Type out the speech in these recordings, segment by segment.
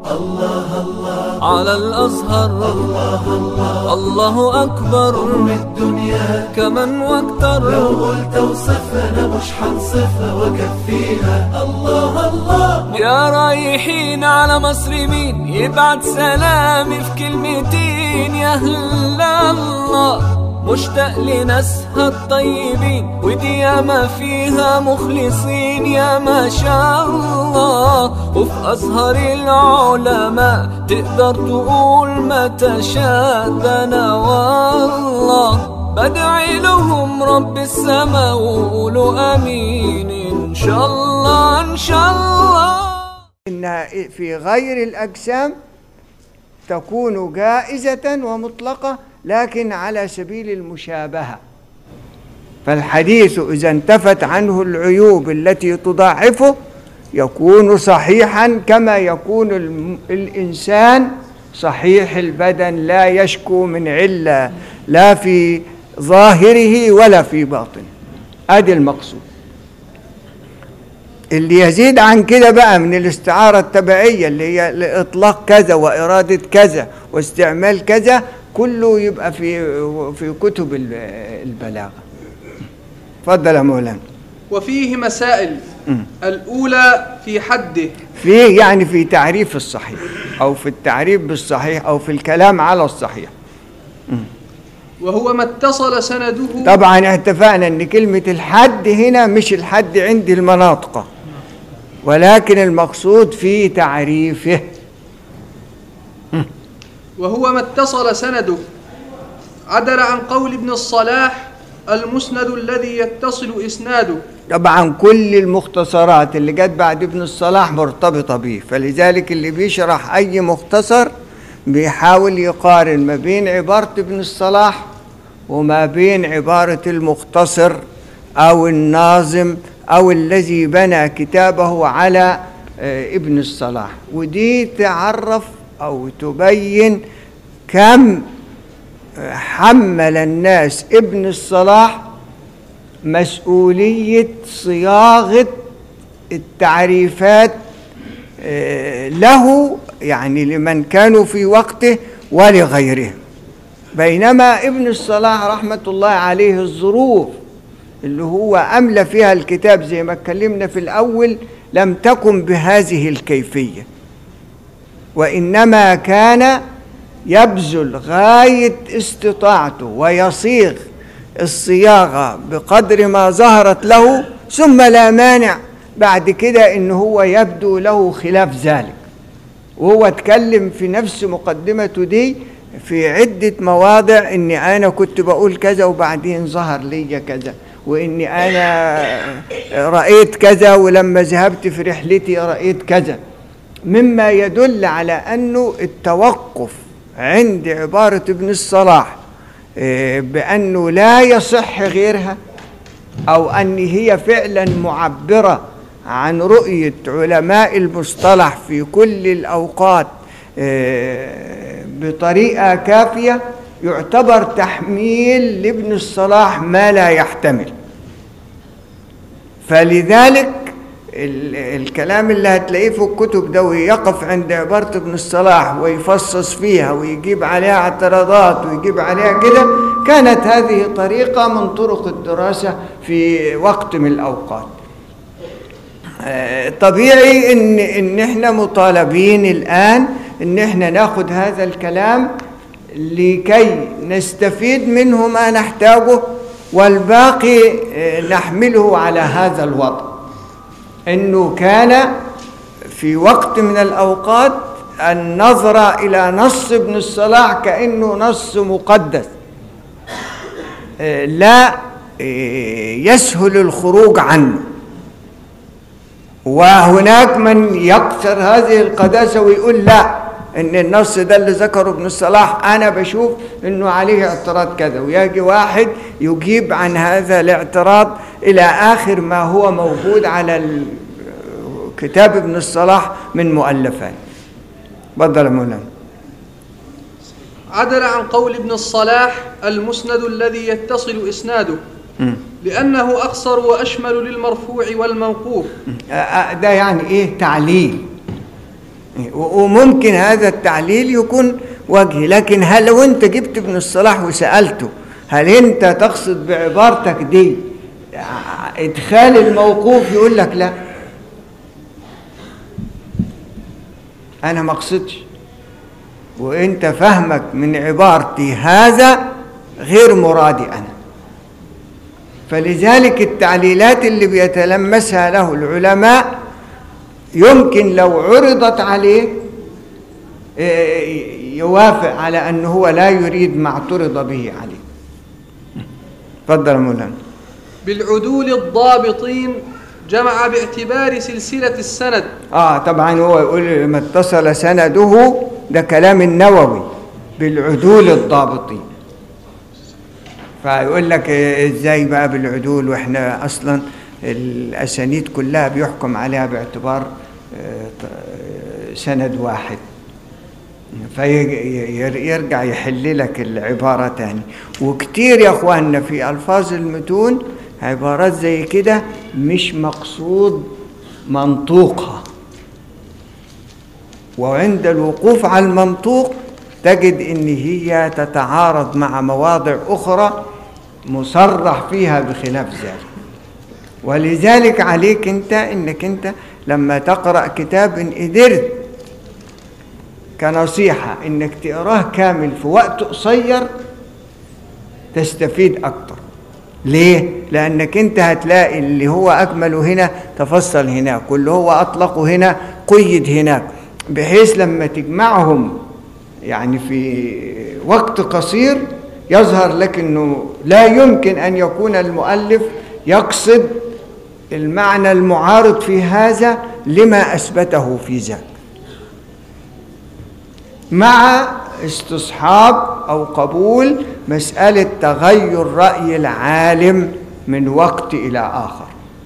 الله الله على الأزهر الله الله الله أكبر من الدنيا كمن واكتر لو قلت اوصفها انا مش حنصفها واكفيها الله الله يا رايحين على مصر مين يبعت سلامي في كلمتين يا هلا الله مشتاق لناسها الطيبين ودي ياما فيها مخلصين يا ما شاء الله وفي أزهر العلماء تقدر تقول ما تشاء ده أنا والله بدعي لهم رب السما وقولوا امين ان شاء الله ان شاء الله إنها في غير الأجسام تكون جائزة ومطلقة لكن على سبيل المشابهة فالحديث إذا انتفت عنه العيوب التي تضاعفه يكون صحيحا كما يكون الم- الإنسان صحيح البدن لا يشكو من علة لا في ظاهره ولا في باطنه ادي المقصود اللي يزيد عن كده بقى من الاستعارة التبعية اللي هي لإطلاق كذا وإرادة كذا واستعمال كذا كله يبقى في في كتب ال- البلاغة اتفضل يا مولانا وفيه مسائل الأولى في حده فيه يعني في تعريف الصحيح أو في التعريف بالصحيح أو في الكلام على الصحيح وهو ما اتصل سنده طبعا اتفقنا ان كلمة الحد هنا مش الحد عند المناطق ولكن المقصود في تعريفه وهو ما اتصل سنده عدل عن قول ابن الصلاح المسند الذي يتصل إسناده طبعا كل المختصرات اللي جت بعد ابن الصلاح مرتبطة به فلذلك اللي بيشرح أي مختصر بيحاول يقارن ما بين عبارة ابن الصلاح وما بين عبارة المختصر أو الناظم أو الذي بنى كتابه على آه، ابن الصلاح ودي تعرف أو تبين كم آه، حمل الناس ابن الصلاح مسؤولية صياغة التعريفات آه، له يعني لمن كانوا في وقته ولغيرهم بينما ابن الصلاح رحمة الله عليه الظروف اللي هو أملى فيها الكتاب زي ما اتكلمنا في الأول لم تكن بهذه الكيفية وإنما كان يبذل غاية استطاعته ويصيغ الصياغة بقدر ما ظهرت له ثم لا مانع بعد كده إن هو يبدو له خلاف ذلك وهو اتكلم في نفس مقدمته دي في عدة مواضع إني أنا كنت بقول كذا وبعدين ظهر لي كذا وإني أنا رأيت كذا ولما ذهبت في رحلتي رأيت كذا مما يدل على أنه التوقف عند عبارة ابن الصلاح آه، بأنه لا يصح غيرها أو أن هي فعلا معبرة عن رؤية علماء المصطلح في كل الأوقات آه، بطريقة كافية يعتبر تحميل لابن الصلاح ما لا يحتمل فلذلك ال- الكلام اللي هتلاقيه في الكتب ده ويقف عند عبارة ابن الصلاح ويفصص فيها ويجيب عليها اعتراضات ويجيب عليها كده كانت هذه طريقة من طرق الدراسة في وقت من الأوقات آه، طبيعي ان ان احنا مطالبين الان ان احنا ناخد هذا الكلام لكي نستفيد منه ما نحتاجه والباقي آه، نحمله على هذا الوضع انه كان في وقت من الاوقات النظرة الى نص ابن الصلاح كانه نص مقدس آه، لا آه، يسهل الخروج عنه وهناك من يكسر هذه القداسة ويقول لا ان النص ده اللي ذكره ابن الصلاح انا بشوف انه عليه اعتراض كذا ويجي واحد يجيب عن هذا الاعتراض الى اخر ما هو موجود على ال- كتاب ابن الصلاح من مؤلفات تفضل يا مولانا عدل عن قول ابن الصلاح المسند الذي يتصل إسناده لأنه أقصر وأشمل للمرفوع والموقوف آه، آه، ده يعني ايه تعليل و- وممكن هذا التعليل يكون وجهي لكن هل لو انت جبت ابن الصلاح وسألته هل انت تقصد بعبارتك دي ع- ادخال الموقوف يقول لك لا انا ما اقصدش وانت فهمك من عبارتي هذا غير مرادي انا فلذلك التعليلات اللي بيتلمسها له العلماء يمكن لو عرضت عليه إيه، يوافق على أنه هو لا يريد ما اعترض به عليه تفضل يا مولانا بالعدول الضابطين جمع باعتبار سلسلة السند اه طبعا هو يقول لما اتصل سنده ده كلام النووي بالعدول الضابطين فيقول لك إيه ازاي بقى بالعدول واحنا اصلا الاسانيد كلها بيحكم عليها باعتبار آه، ط- سند واحد فيرجع يحل لك العبارة تاني وكتير يا اخواننا في الفاظ المتون عبارات زي كده مش مقصود منطوقها وعند الوقوف على المنطوق تجد ان هي تتعارض مع مواضع اخرى مصرح فيها بخلاف ذلك ولذلك عليك انت انك انت لما تقرا كتاب ان قدرت كنصيحه انك تقراه كامل في وقت قصير تستفيد اكتر ليه لانك انت هتلاقي اللي هو اكمله هنا تفصل هناك واللي هو اطلقه هنا قيد هناك بحيث لما تجمعهم يعني في وقت قصير يظهر لك انه لا يمكن ان يكون المؤلف يقصد المعنى المعارض في هذا لما اثبته في ذاك مع استصحاب او قبول مساله تغير راي العالم من وقت الى اخر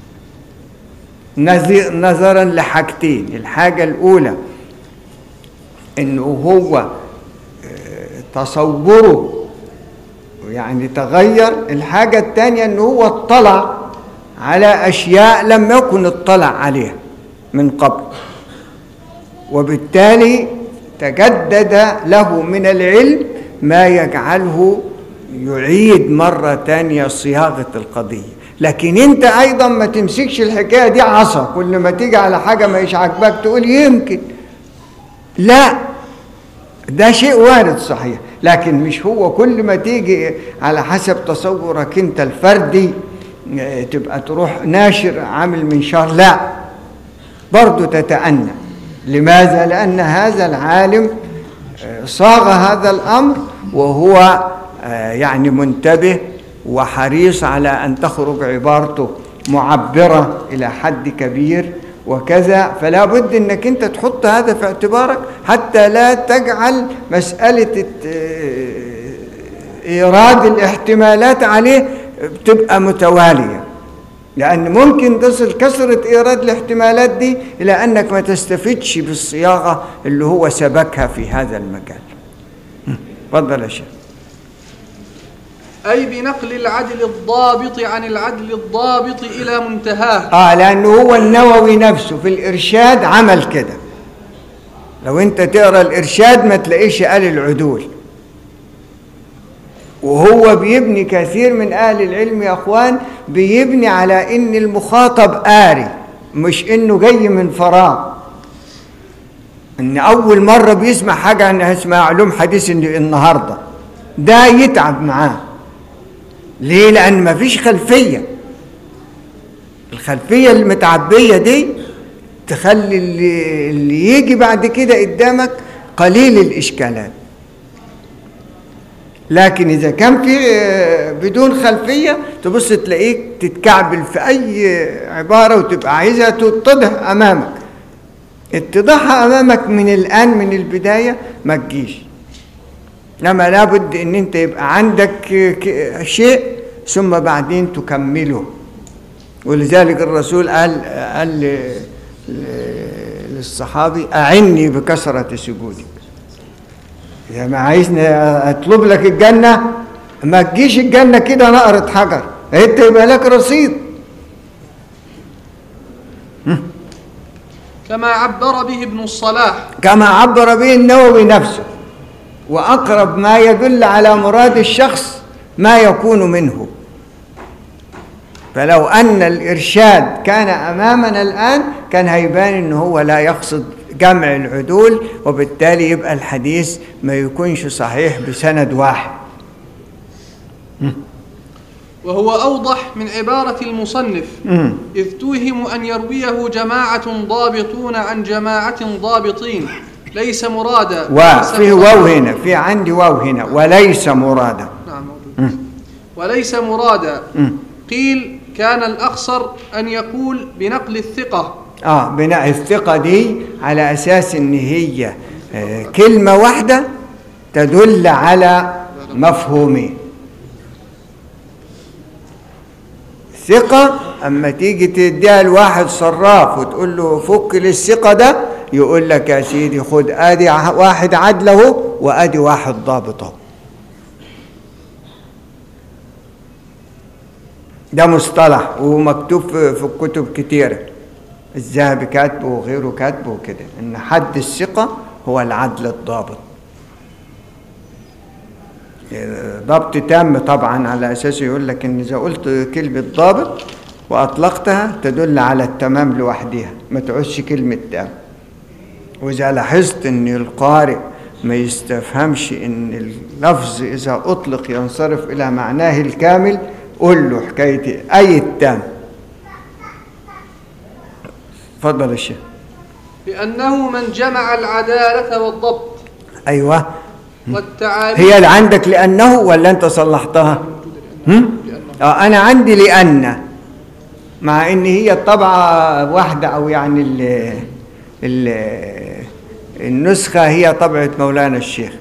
نظي- نظرا لحاجتين الحاجه الاولى انه هو آه، تصوره يعني تغير الحاجه الثانيه انه هو اطلع على اشياء لم يكن اطلع عليها من قبل وبالتالي تجدد له من العلم ما يجعله يعيد مرة تانية صياغة القضية لكن انت ايضا ما تمسكش الحكاية دي عصا كل ما تيجي على حاجة ما يش عاجباك تقول يمكن لا ده شيء وارد صحيح لكن مش هو كل ما تيجي على حسب تصورك انت الفردي اه، تبقى تروح ناشر عامل منشار لا برضو تتأنى لماذا؟ لأن هذا العالم آه، صاغ هذا الأمر وهو آه، يعني منتبه وحريص على أن تخرج عبارته معبرة إلى حد كبير وكذا فلا بد أنك أنت تحط هذا في اعتبارك حتى لا تجعل مسألة الت- آه، إيراد الاحتمالات عليه بتبقى متوالية لأن ممكن تصل كثرة إيراد الاحتمالات دي إلى أنك ما تستفدش بالصياغة اللي هو سبكها في هذا المجال تفضل يا شيخ أي بنقل العدل الضابط عن العدل الضابط إلى منتهاه آه لأنه هو النووي نفسه في الإرشاد عمل كده لو أنت تقرأ الإرشاد ما تلاقيش قال العدول وهو بيبني كثير من أهل العلم يا أخوان بيبني على إن المخاطب قاري مش إنه جاي من فراغ إن أول مرة بيسمع حاجة إنها اسمها علوم حديث إن- النهاردة ده يتعب معاه ليه؟ لأن مفيش خلفية الخلفية المتعبية دي تخلي اللي, اللي يجي بعد كده قدامك قليل الإشكالات لكن إذا كان في آه، بدون خلفية تبص تلاقيك تتكعبل في أي عبارة وتبقى عايزها تتضح أمامك اتضاحها أمامك من الآن من البداية ما تجيش لما لابد ان انت يبقى عندك ك- شيء ثم بعدين تكمله ولذلك الرسول قال قال ل- ل- للصحابي أعني بكثرة سجودك إذا ما عايزني أطلب لك الجنة ما تجيش الجنة كده نقرة حجر أنت يبقى لك رصيد هم. كما عبر به ابن الصلاح كما عبر به النووي نفسه وأقرب ما يدل على مراد الشخص ما يكون منه فلو أن الإرشاد كان أمامنا الآن كان هيبان إن هو لا يقصد جمع العدول وبالتالي يبقى الحديث ما يكونش صحيح بسند واحد وهو أوضح من عبارة المصنف مم. إذ توهم أن يرويه جماعة ضابطون عن جماعة ضابطين ليس مرادا وليس وفي مرادا. واو هنا في عندي واو هنا وليس مرادا نعم موجود وليس مرادا مم. قيل كان الأخصر أن يقول بنقل الثقة اه بناء الثقة دي على أساس إن هي آه كلمة واحدة تدل على مفهومين ثقة أما تيجي تديها لواحد صراف وتقول له فك لي الثقة ده يقول لك يا سيدي خد ادي ع- واحد عدله وادي واحد ضابطه ده مصطلح ومكتوب في في الكتب كتيرة الذهبي كاتبه وغيره كاتبه كده ان حد الثقة هو العدل الضابط ضبط تام طبعا على اساس يقول لك ان اذا قلت كلمة ضابط واطلقتها تدل على التمام لوحدها ما تعوزش كلمة تام واذا لاحظت ان القارئ ما يستفهمش ان اللفظ اذا اطلق ينصرف الى معناه الكامل قول له حكايه اي التام اتفضل يا شيخ لأنه من جمع العدالة والضبط ايوه والتعاليم هي اللي عندك لانه ولا انت صلحتها هم؟ اه انا عندي لان مع ان هي الطبعه واحده او يعني ال ال النسخه هي طبعه مولانا الشيخ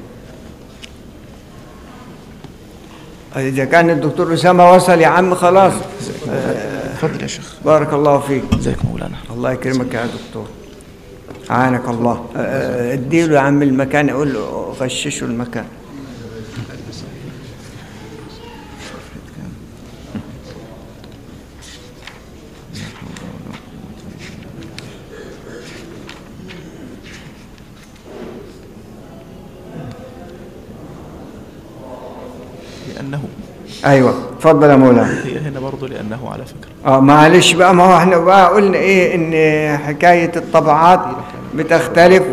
اذا كان الدكتور اسامه وصل يا عم خلاص اتفضل يا شيخ بارك الله فيك ازيك مولانا الله يكرمك يا دكتور عانك الله آه، اديله يا عم المكان اقول له غششه المكان لأنه ايوه اتفضل يا مولانا هي هنا برضه لأنه على فكرة اه معلش بقى ما هو احنا بقى قلنا ايه ان حكايه الطبعات بتختلف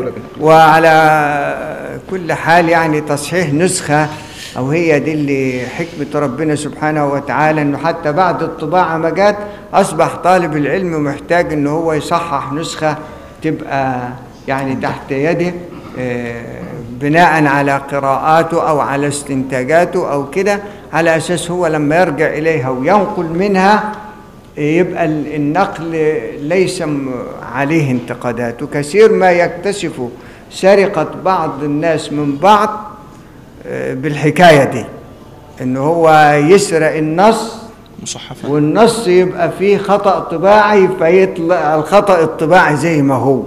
وعلى كل حال يعني تصحيح نسخه او هي دي اللي حكمه ربنا سبحانه وتعالى انه حتى بعد الطباعه ما جت اصبح طالب العلم محتاج ان هو يصحح نسخه تبقى يعني تحت يده آه، بناء على قراءاته او على استنتاجاته او كده على اساس هو لما يرجع اليها وينقل منها يبقى ال- النقل ليس م- عليه انتقادات وكثير ما يكتشف سرقة بعض الناس من بعض آه، بالحكاية دي إن هو يسرق النص مصحفة والنص يبقى فيه خطأ طباعي فيطلع الخطأ الطباعي زي ما هو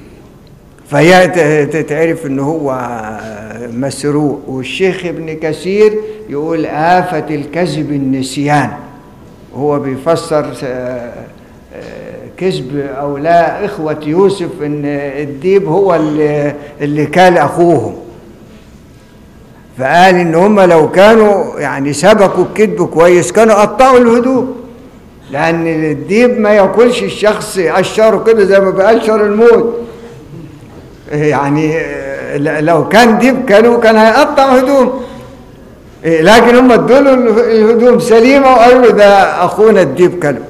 فتتعرف ان هو مسروق والشيخ ابن كثير يقول آفة الكذب النسيان هو بيفسر آه، آه، كذب او لا اخوة يوسف ان الديب هو اللي, اللي كال اخوهم فقال ان هم لو كانوا يعني سبكوا الكذب كويس كانوا قطعوا الهدوء لان الديب ما ياكلش الشخص يقشره كده زي ما بيقشر الموت يعني آه، ل- لو كان ديب كانوا كان هيقطع هدوم إيه، لكن هم ادوا له اله- الهدوم سليمه وقالوا له ده اخونا الديب كلب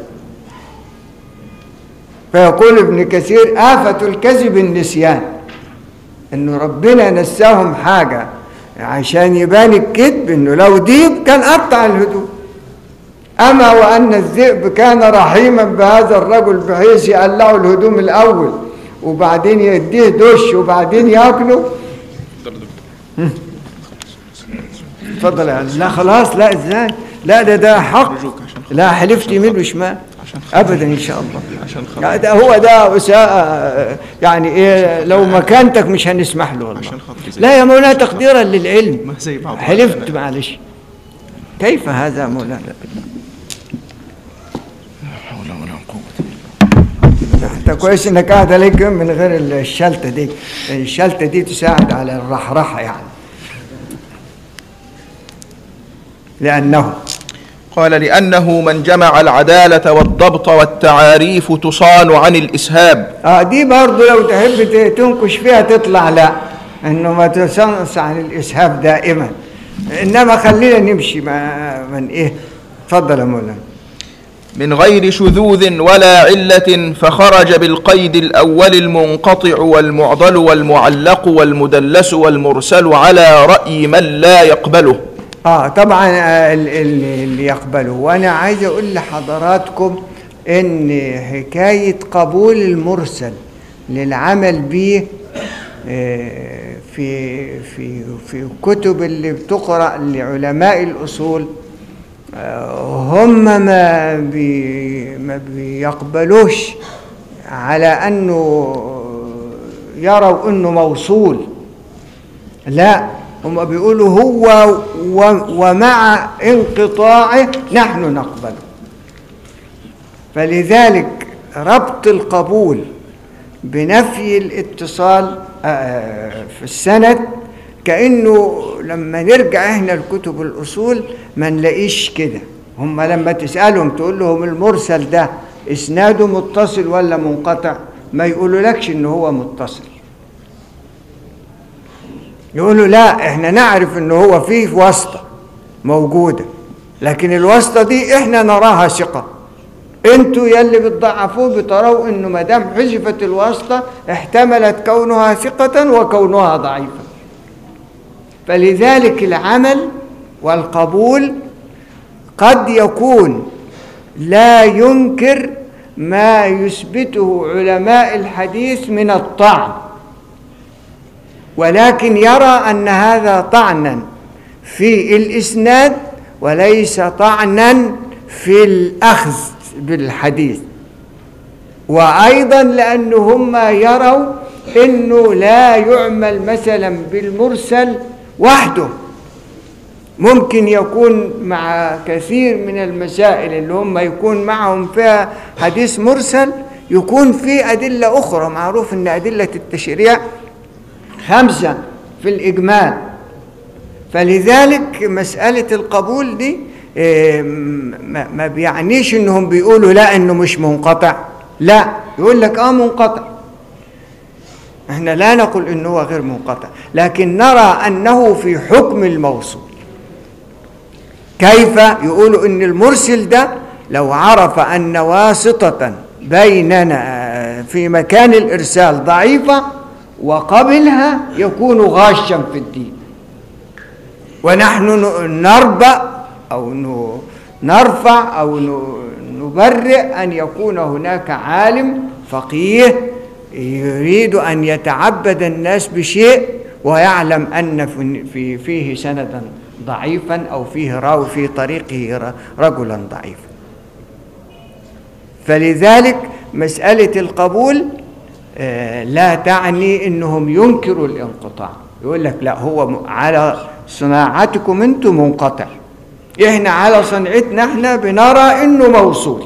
فيقول ابن كثير آفة الكذب النسيان انه ربنا نساهم حاجه عشان يبان الكذب انه لو ديب كان قطع الهدوم اما وان الذئب كان رحيما بهذا الرجل بحيث يقلعه الهدوم الاول وبعدين يديه دش وبعدين ياكله اتفضل يا علي. لا خلاص لا ازاي لا ده ده حق أرجوك عشان خاطر- لا حلفت عشان يمين خاطر- وشمال عشان خاطر- ابدا ان شاء الله عشان لا خاطر ده هو ده أساء يعني ايه لو مكانتك مش هنسمح له والله عشان خاطري زي- لا يا مولانا تقديرا للعلم ما زي بعض حلفت معلش كيف هذا مولانا لا حول ولا قوة إلا بالله انت كويس انك قاعد عليك من غير الشلته دي الشلته دي تساعد على الرحرحه يعني لانه قال لأنه من جمع العدالة والضبط والتعاريف تصان عن الإسهاب اه دي برضه لو تحب ت- تنكش فيها تطلع لا انه ما تصنص عن الاسهاب دائما انما خلينا نمشي ما من ايه اتفضل يا مولانا من غير شذوذ ولا علة فخرج بالقيد الأول المنقطع والمعضل والمعلق والمدلس والمرسل على رأي من لا يقبله اه طبعا آه، ال- ال- اللي يقبله وانا عايز اقول لحضراتكم ان حكايه قبول المرسل للعمل به آه، في في في كتب اللي بتقرا لعلماء الاصول آه، هم ما بي ما بيقبلوش على انه يروا انه موصول لا هم بيقولوا هو و- ومع انقطاعه نحن نقبله فلذلك ربط القبول بنفي الاتصال آه، في السند كأنه لما نرجع احنا لكتب الأصول ما نلاقيش كده هم لما تسألهم تقول لهم المرسل ده إسناده متصل ولا منقطع ما يقولوا لكش إن هو متصل يقولوا لا احنا نعرف ان هو فيه واسطة موجودة لكن الواسطة دي احنا نراها ثقة انتوا يلي بتضعفوه بتروا انه ما دام حذفت الواسطة احتملت كونها ثقة وكونها ضعيفة فلذلك العمل والقبول قد يكون لا ينكر ما يثبته علماء الحديث من الطعن ولكن يرى أن هذا طعنا في الإسناد وليس طعنا في الأخذ بالحديث وأيضا لأن هم يروا أنه لا يعمل مثلا بالمرسل وحده ممكن يكون مع كثير من المسائل اللي هم يكون معهم فيها حديث مرسل يكون في أدلة أخرى معروف أن أدلة التشريع خمسة في الإجمال فلذلك مسألة القبول دي إيه، ما ما بيعنيش انهم بيقولوا لا انه مش منقطع لا يقول لك اه منقطع احنا لا نقول انه هو غير منقطع لكن نرى انه في حكم الموصول كيف يقولوا ان المرسل ده لو عرف ان واسطة بيننا في مكان الارسال ضعيفة وقبلها يكون غاشا في الدين ونحن ن- نربأ أو ن- نرفع أو ن- نبرئ أن يكون هناك عالم فقيه يريد أن يتعبد الناس بشيء ويعلم أن في- في فيه سندا ضعيفا أو فيه راوي في طريقه ر- رجلا ضعيفا فلذلك مسألة القبول آه، لا تعني انهم ينكروا الانقطاع يقول لك لا هو م- على صناعتكم انتم منقطع احنا على صنعتنا احنا بنرى انه موصول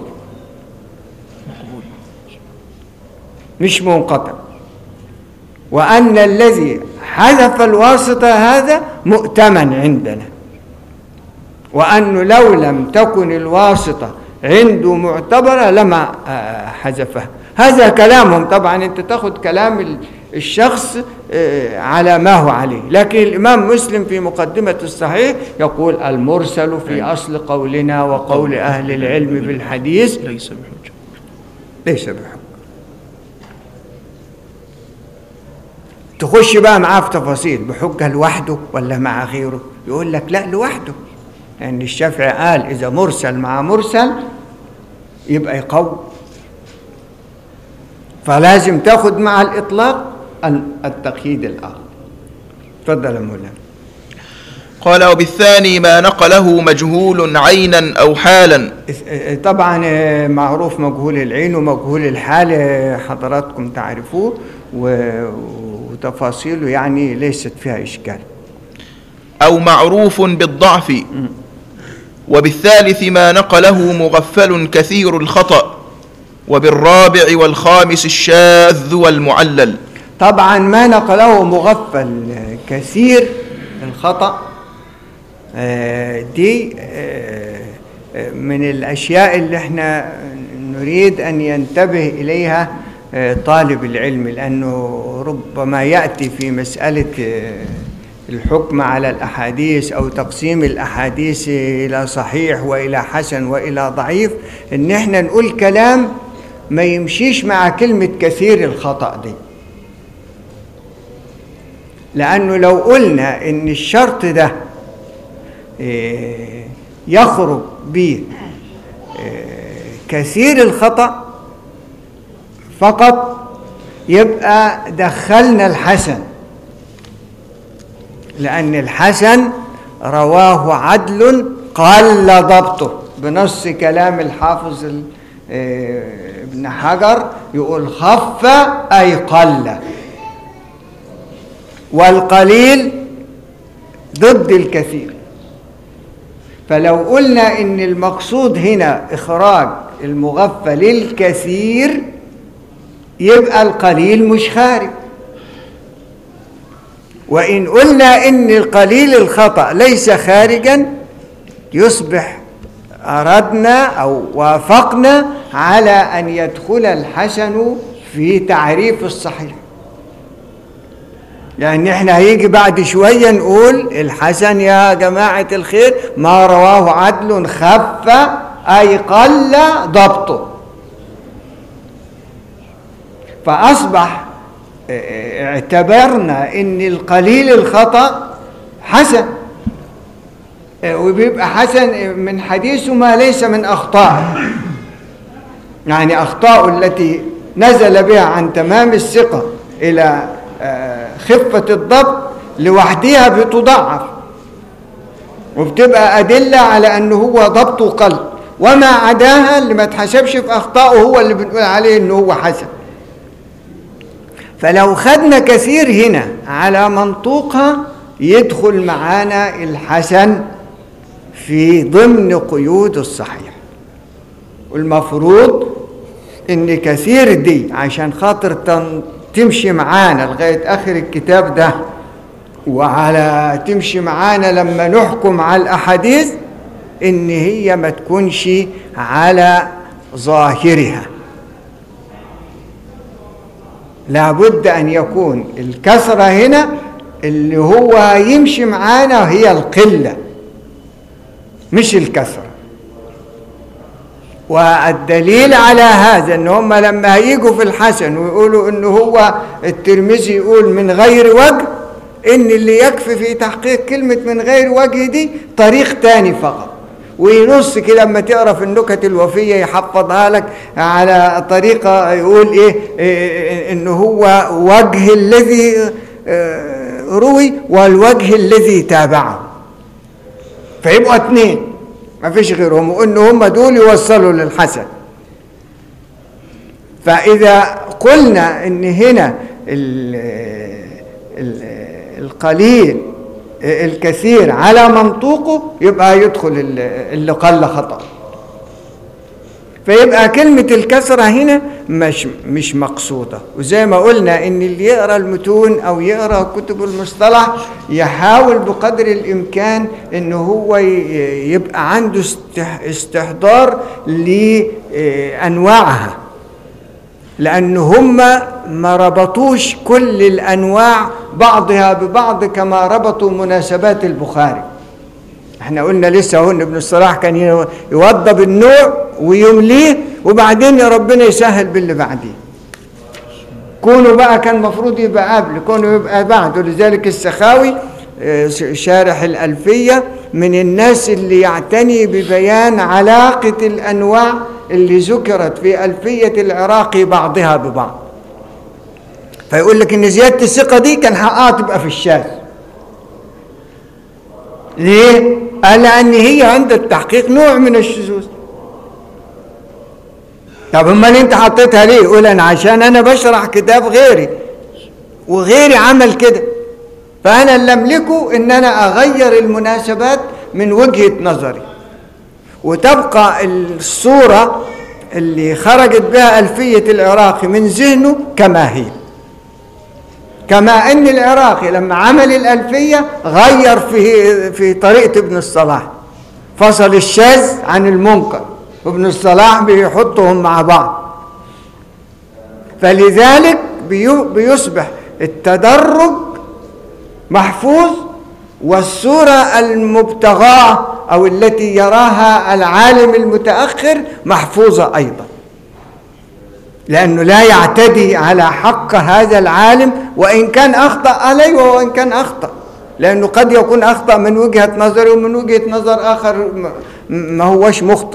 مش منقطع وان الذي حذف الواسطه هذا مؤتمن عندنا وأنه لو لم تكن الواسطة عنده معتبرة لما آه، حذفها هذا كلامهم طبعا انت تاخد كلام ال- الشخص آه، على ما هو عليه لكن الإمام مسلم في مقدمة الصحيح يقول المرسل في أصل قولنا وقول أهل العلم بالحديث ليس بحجة ليس بحق تخش بقى معاه في تفاصيل بحجة لوحده ولا مع غيره يقول لك لا لوحده لأن يعني الشافعي قال إذا مرسل مع مرسل يبقى يقوي فلازم تاخد مع الإطلاق ال- التقييد الآخر تفضل يا مولانا قال وبالثاني ما نقله مجهول عينا أو حالا طبعا آه، معروف مجهول العين ومجهول الحال آه، حضراتكم تعرفوه و- وتفاصيله يعني ليست فيها إشكال أو معروف بالضعف وبالثالث ما نقله مغفل كثير الخطأ وبالرابع والخامس الشاذ والمعلل طبعا ما نقله مغفل كثير الخطأ آه، دي آه، آه، من الأشياء اللي احنا نريد أن ينتبه إليها آه، طالب العلم لأنه ربما يأتي في مسألة آه، الحكم على الأحاديث أو تقسيم الأحاديث إلى صحيح وإلى حسن وإلى ضعيف إن احنا نقول كلام ما يمشيش مع كلمة كثير الخطأ دي لأنه لو قلنا إن الشرط ده إيه، يخرج به إيه، كثير الخطأ فقط يبقى دخلنا الحسن لأن الحسن رواه عدل قل ضبطه بنص كلام الحافظ ال- إيه، ابن حجر يقول خف أي قل والقليل ضد الكثير فلو قلنا ان المقصود هنا اخراج المغفل الكثير يبقى القليل مش خارج وان قلنا ان القليل الخطا ليس خارجا يصبح اردنا او وافقنا على ان يدخل الحسن في تعريف الصحيح لأن احنا هيجي بعد شوية نقول الحسن يا جماعة الخير ما رواه عدل خف أي قل ضبطه فأصبح اه، اعتبرنا ان القليل الخطأ حسن اه، وبيبقى حسن من حديثه ما ليس من أخطائه يعني أخطاء التي نزل بها عن تمام الثقة إلى آه، خفة الضبط لوحدها بتضعف وبتبقى أدلة على أنه هو ضبطه قل وما عداها اللي ما تحسبش في أخطائه هو اللي بنقول عليه أنه هو حسن فلو خدنا كثير هنا على منطوقها يدخل معانا الحسن في ضمن قيود الصحيح والمفروض ان كثير دي عشان خاطر تن- تمشي معانا لغايه اخر الكتاب ده وعلى تمشي معانا لما نحكم على الاحاديث ان هي ما تكونش على ظاهرها لابد ان يكون الكثره هنا اللي هو يمشي معانا هي القله مش الكثره والدليل على هذا ان هم لما هيجوا في الحسن ويقولوا ان هو الترمذي يقول من غير وجه ان اللي يكفي في تحقيق كلمة من غير وجه دي طريق تاني فقط وينص كده لما تقرا في النكت الوفيه يحفظها لك على طريقه يقول ايه, إيه ان هو وجه الذي آه، روي والوجه الذي تابعه فيبقوا اتنين ما فيش غيرهم وان هم دول يوصلوا للحسن فاذا قلنا ان هنا ال ال القليل الكثير على منطوقه يبقى يدخل ال- اللي قل خطأ فيبقى كلمة الكسرة هنا مش مش مقصودة وزي ما قلنا ان اللي يقرا المتون او يقرا كتب المصطلح يحاول بقدر الامكان ان هو ي- يبقى عنده استح- استحضار لانواعها لأن هم ما ربطوش كل الأنواع بعضها ببعض كما ربطوا مناسبات البخاري احنا قلنا لسه هون ابن الصلاح كان ي- يوضب النوع ويمليه وبعدين يا ربنا يسهل باللي بعديه كونه بقى كان مفروض يبقى قبل كونه يبقى بعده لذلك السخاوي آه، شارح الألفية من الناس اللي يعتني ببيان علاقة الأنواع اللي ذكرت في ألفية العراقي بعضها ببعض فيقول لك إن زيادة الثقة دي كان حقها تبقى في الشاذ ليه؟ قال لأن هي عند التحقيق نوع من الشذوذ طب امال انت حطيتها ليه؟ يقول انا عشان انا بشرح كتاب غيري وغيري عمل كده فانا اللي املكه ان انا اغير المناسبات من وجهة نظري وتبقى الصورة اللي خرجت بها ألفية العراقي من ذهنه كما هي كما أن العراقي لما عمل الألفية غير في في طريقة ابن الصلاح فصل الشاذ عن المنكر وابن الصلاح بيحطهم مع بعض فلذلك بيو- بيصبح التدرج محفوظ والصورة المبتغاة أو التي يراها العالم المتأخر محفوظة أيضا لأنه لا يعتدي على حق هذا العالم وإن كان أخطأ عليه وإن كان أخطأ لأنه قد يكون أخطأ من وجهة نظري ومن وجهة نظر آخر م- ما هوش مخطئ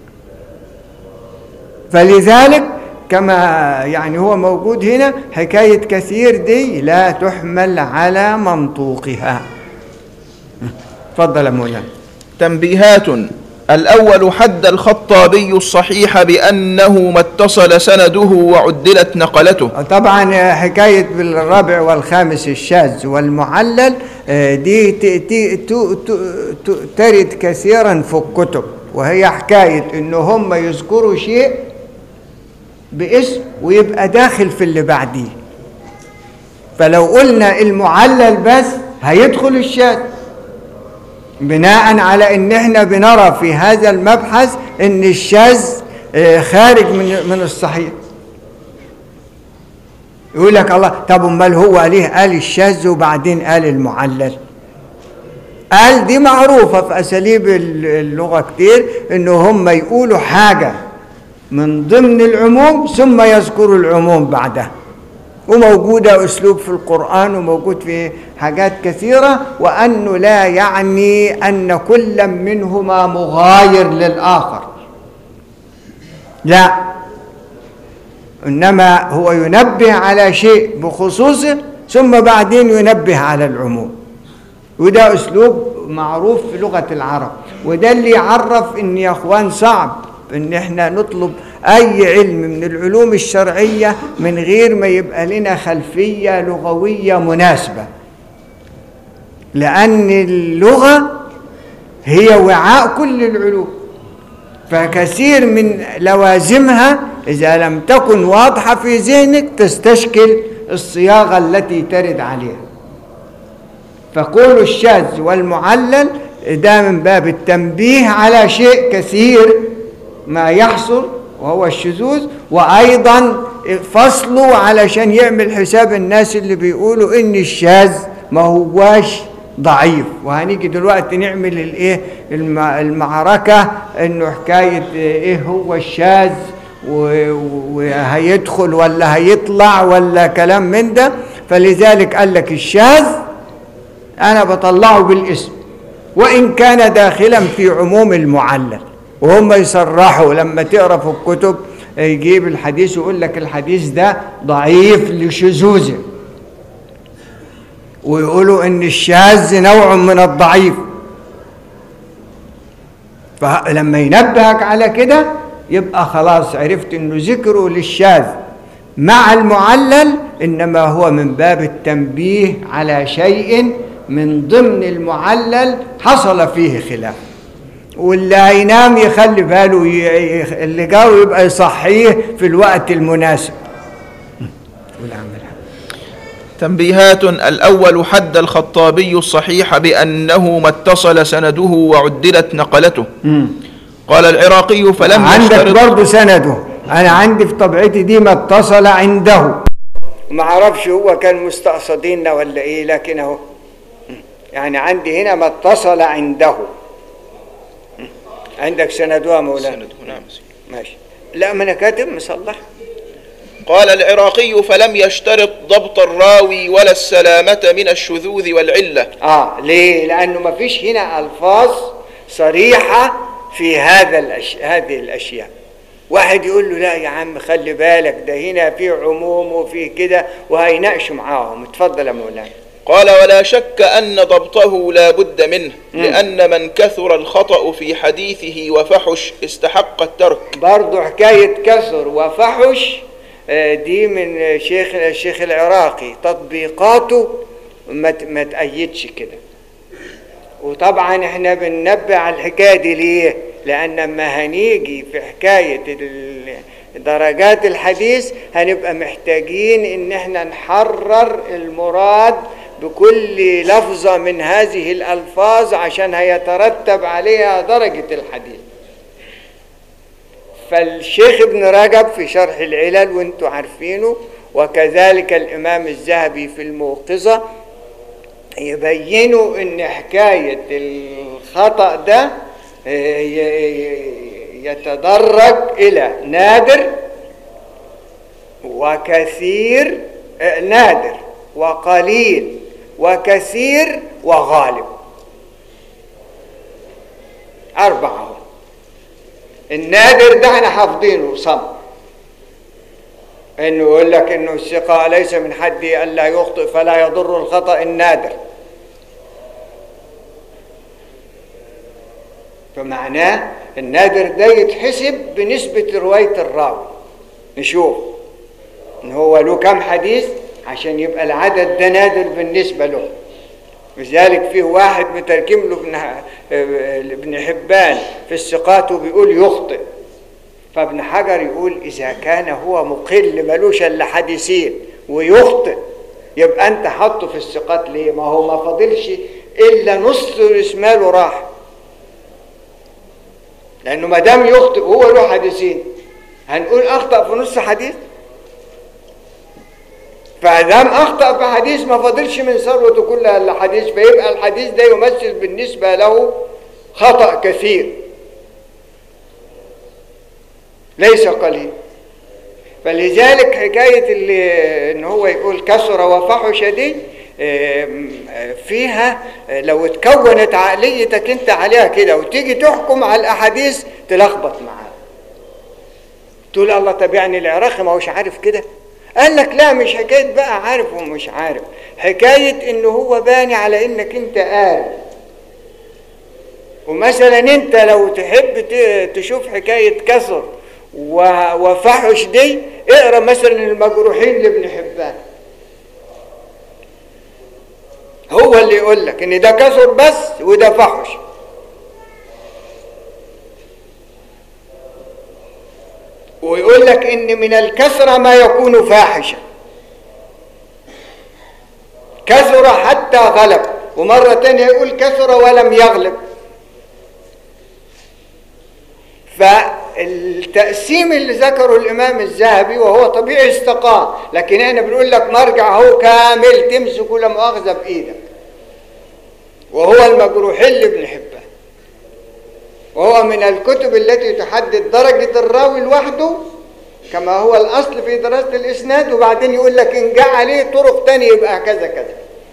فلذلك كما يعني هو موجود هنا حكاية كثير دي لا تحمل على منطوقها تفضل يا مولانا تنبيهات الأول حد الخطابي الصحيح بأنه ما اتصل سنده وعدلت نقلته طبعا حكاية بالرابع والخامس الشاذ والمعلل آه، دي ت- ت- ت- ت- ت- ترد كثيرا في الكتب وهي حكاية ان هم يذكروا شيء باسم ويبقى داخل في اللي بعديه فلو قلنا المعلل بس هيدخل الشاذ بناء على ان احنا بنرى في هذا المبحث ان الشاذ آه، خارج من من الصحيح يقول لك الله طب امال هو ليه قال الشاذ وبعدين قال المعلل قال دي معروفة في أساليب اللغة كتير إن هم يقولوا حاجة من ضمن العموم ثم يذكروا العموم بعدها وموجودة أسلوب في القرآن وموجود في حاجات كثيرة وأنه لا يعني أن كل منهما مغاير للآخر لا إنما هو ينبه على شيء بخصوصه ثم بعدين ينبه على العموم وده أسلوب معروف في لغة العرب وده اللي يعرف إن يا أخوان صعب إن إحنا نطلب أي علم من العلوم الشرعية من غير ما يبقى لنا خلفية لغوية مناسبة لأن اللغة هي وعاء كل العلوم فكثير من لوازمها إذا لم تكن واضحة في ذهنك تستشكل الصياغة التي ترد عليها فقول الشاذ والمعلل ده من باب التنبيه على شيء كثير ما يحصل وهو الشذوذ وأيضا فصله علشان يعمل حساب الناس اللي بيقولوا إن الشاذ ما هواش ضعيف وهنيجي دلوقتي نعمل الايه الم- المعركه انه حكايه ايه هو الشاذ و- وهيدخل ولا هيطلع ولا كلام من ده فلذلك قال لك الشاذ انا بطلعه بالاسم وان كان داخلا في عموم المعلل وهم يصرحوا لما تقرا في الكتب يجيب الحديث ويقول لك الحديث ده ضعيف لشذوذه ويقولوا ان الشاذ نوع من الضعيف فلما ينبهك على كده يبقى خلاص عرفت انه ذكره للشاذ مع المعلل انما هو من باب التنبيه على شيء من ضمن المعلل حصل فيه خلاف واللي هينام يخلي باله ي- ي- اللي جاوا يبقى يصحيه في الوقت المناسب قول يا عم الحاج. تنبيهات الأول حد الخطابي الصحيح بأنه ما اتصل سنده وعدلت نقلته قال العراقي فلم عندك يشترط برضه سنده انا عندي في طبيعتي دي ما اتصل عنده ما اعرفش هو كان مستقصدين ولا ايه لكن اهو يعني عندي هنا ما اتصل عنده عندك سنده يا مولانا سنده نعم ماشي لا ما انا كاتب مصلح قال العراقي فلم يشترط ضبط الراوي ولا السلامة من الشذوذ والعلة اه ليه لانه ما فيش هنا الفاظ صريحه في هذا الأش... هذه الاشياء واحد يقول له لا يا عم خلي بالك ده هنا في عموم وفي كده وهيناقشوا معاهم اتفضل يا مولانا قال ولا شك أن ضبطه لا بد منه لأن من كثر الخطأ في حديثه وفحش استحق الترك برضه حكاية كسر وفحش آه، دي من شيخ الشيخ العراقي تطبيقاته ما ت- ما تأيدش كده وطبعا احنا بننبه على الحكاية دي ليه؟ لأن لما هنيجي في حكاية ال- درجات الحديث هنبقى محتاجين إن احنا نحرر المراد بكل لفظة من هذه الألفاظ عشان هيترتب عليها درجة الحديث فالشيخ ابن رجب في شرح العلل وانتم عارفينه وكذلك الإمام الذهبي في الموقظة يبينوا ان حكاية الخطأ ده آه، ي- ي- يتدرج إلى نادر وكثير آه، نادر وقليل وكثير وغالب أربعة النادر ده احنا حافظينه صم انه يقول لك انه الثقة ليس من حد الا يخطئ فلا يضر الخطأ النادر فمعناه النادر ده يتحسب بنسبة رواية الراوي نشوف ان هو له كم حديث عشان يبقى العدد ده نادر بالنسبة له لذلك فيه واحد مترجم له ابن ابن حبان في الثقات وبيقول يخطئ فابن حجر يقول إذا كان هو مقل ملوش إلا حديثين ويخطئ يبقى أنت حطه في الثقات ليه؟ ما هو ما فاضلش إلا نص رسماله راح لأنه ما دام يخطئ وهو له حديثين هنقول أخطأ في نص حديث فدام اخطا في حديث ما فاضلش من ثروته كلها الا حديث فيبقى الحديث ده يمثل بالنسبه له خطا كثير ليس قليل فلذلك حكايه اللي ان هو يقول كسر وفحش دي آم، آه، فيها آه، لو اتكونت عقليتك انت عليها كده وتيجي تحكم على الاحاديث تلخبط معاها تقول الله طب يعني العراقي ما هوش عارف كده قال لك لا مش حكايه بقى عارف ومش عارف حكايه ان هو باني على انك انت قاري ومثلا انت لو تحب ت- تشوف حكايه كسر و- وفحش دي اقرا مثلا المجروحين لابن حبان هو اللي يقول لك ان ده كسر بس وده فحش ويقول لك ان من الكثره ما يكون فاحشا كثر حتى غلب ومره تانية يقول كثر ولم يغلب فالتقسيم اللي ذكره الامام الذهبي وهو طبيعي استقام لكن احنا بنقول لك مرجع هو كامل تمسكه لا مؤاخذه بايدك وهو المجروحين لابن حبان وهو من الكتب التي تحدد درجة الراوي لوحده كما هو الأصل في دراسة الإسناد وبعدين يقول لك إن جاء عليه طرق تانية يبقى كذا كذا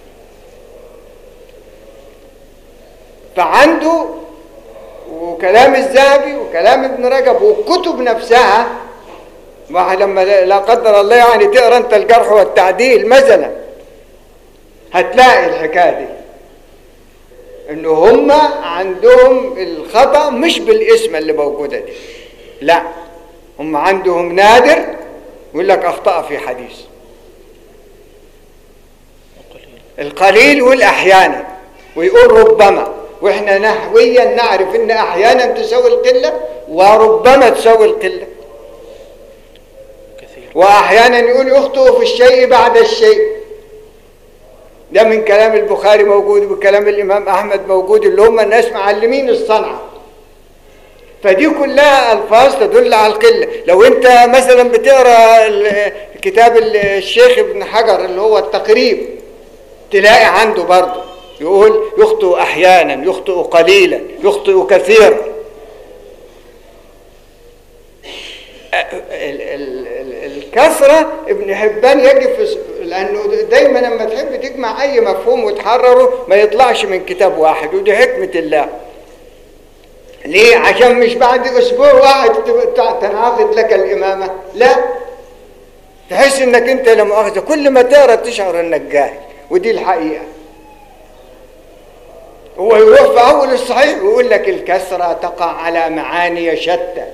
فعنده وكلام الذهبي وكلام ابن رجب والكتب نفسها واحد لما لا قدر الله يعني تقرا انت الجرح والتعديل مثلا هتلاقي الحكايه دي ان هم عندهم الخطا مش بالاسم اللي موجوده دي لا هم عندهم نادر يقول لك اخطا في حديث القليل يقول احيانا ويقول ربما واحنا نحويا نعرف ان احيانا تساوي القله وربما تساوي القله واحيانا يقول يخطئ في الشيء بعد الشيء ده من كلام البخاري موجود وكلام الامام احمد موجود اللي هم الناس معلمين الصنعه فدي كلها الفاظ تدل على القله لو انت مثلا بتقرا ال- كتاب ال- الشيخ ابن حجر اللي هو التقريب تلاقي عنده برضه يقول يخطئ احيانا يخطئ قليلا يخطئ كثيرا ال- ال- ال- الكثرة ابن حبان يجب في س- لأنه دايما لما تحب تجمع أي مفهوم وتحرره ما يطلعش من كتاب واحد ودي حكمة الله ليه؟ عشان مش بعد أسبوع واحد تبقى تنعقد لك الإمامة لا تحس إنك أنت لا مؤاخذة كل ما تقرا تشعر إنك جاهل ودي الحقيقة هو يروح في أول الصحيح ويقول لك الكسرة تقع على معاني شتى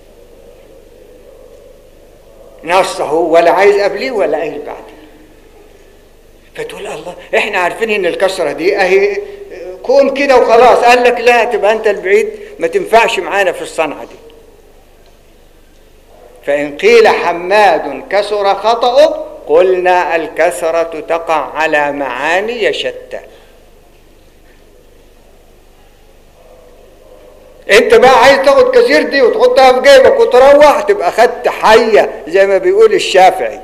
نصه ولا عايز قبليه ولا عايز بعديه فتقول الله احنا عارفين ان الكسره دي اهي كون كده وخلاص قال لك لا تبقى انت البعيد ما تنفعش معانا في الصنعة دي فإن قيل حماد كسر خطأه قلنا الكسرة تقع على معاني شتى انت بقى عايز تاخد كثير دي وتحطها في جيبك وتروح تبقى خدت حية زي ما بيقول الشافعي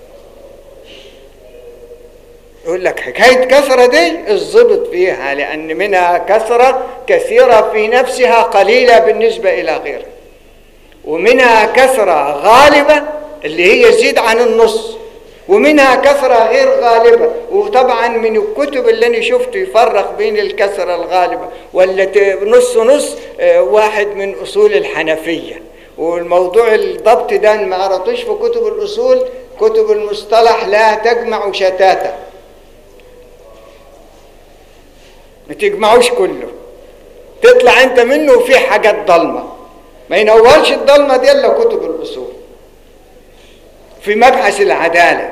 يقول لك حكاية كثرة دي الضبط فيها لأن منها كثرة كثيرة في نفسها قليلة بالنسبة إلى غيرها ومنها كثرة غالبة اللي هي تزيد عن النص ومنها كثرة غير غالبة وطبعا من الكتب اللي أنا شفته يفرق بين الكثرة الغالبة ولا ت- نص نص آه، واحد من أصول الحنفية والموضوع الضبط ده ما قرأتوش في كتب الأصول كتب المصطلح لا تجمع شتاتا ما تجمعوش كله تطلع انت منه وفي حاجات ضلمه ما ينورش الضلمه دي الا كتب الاصول في مبحث العداله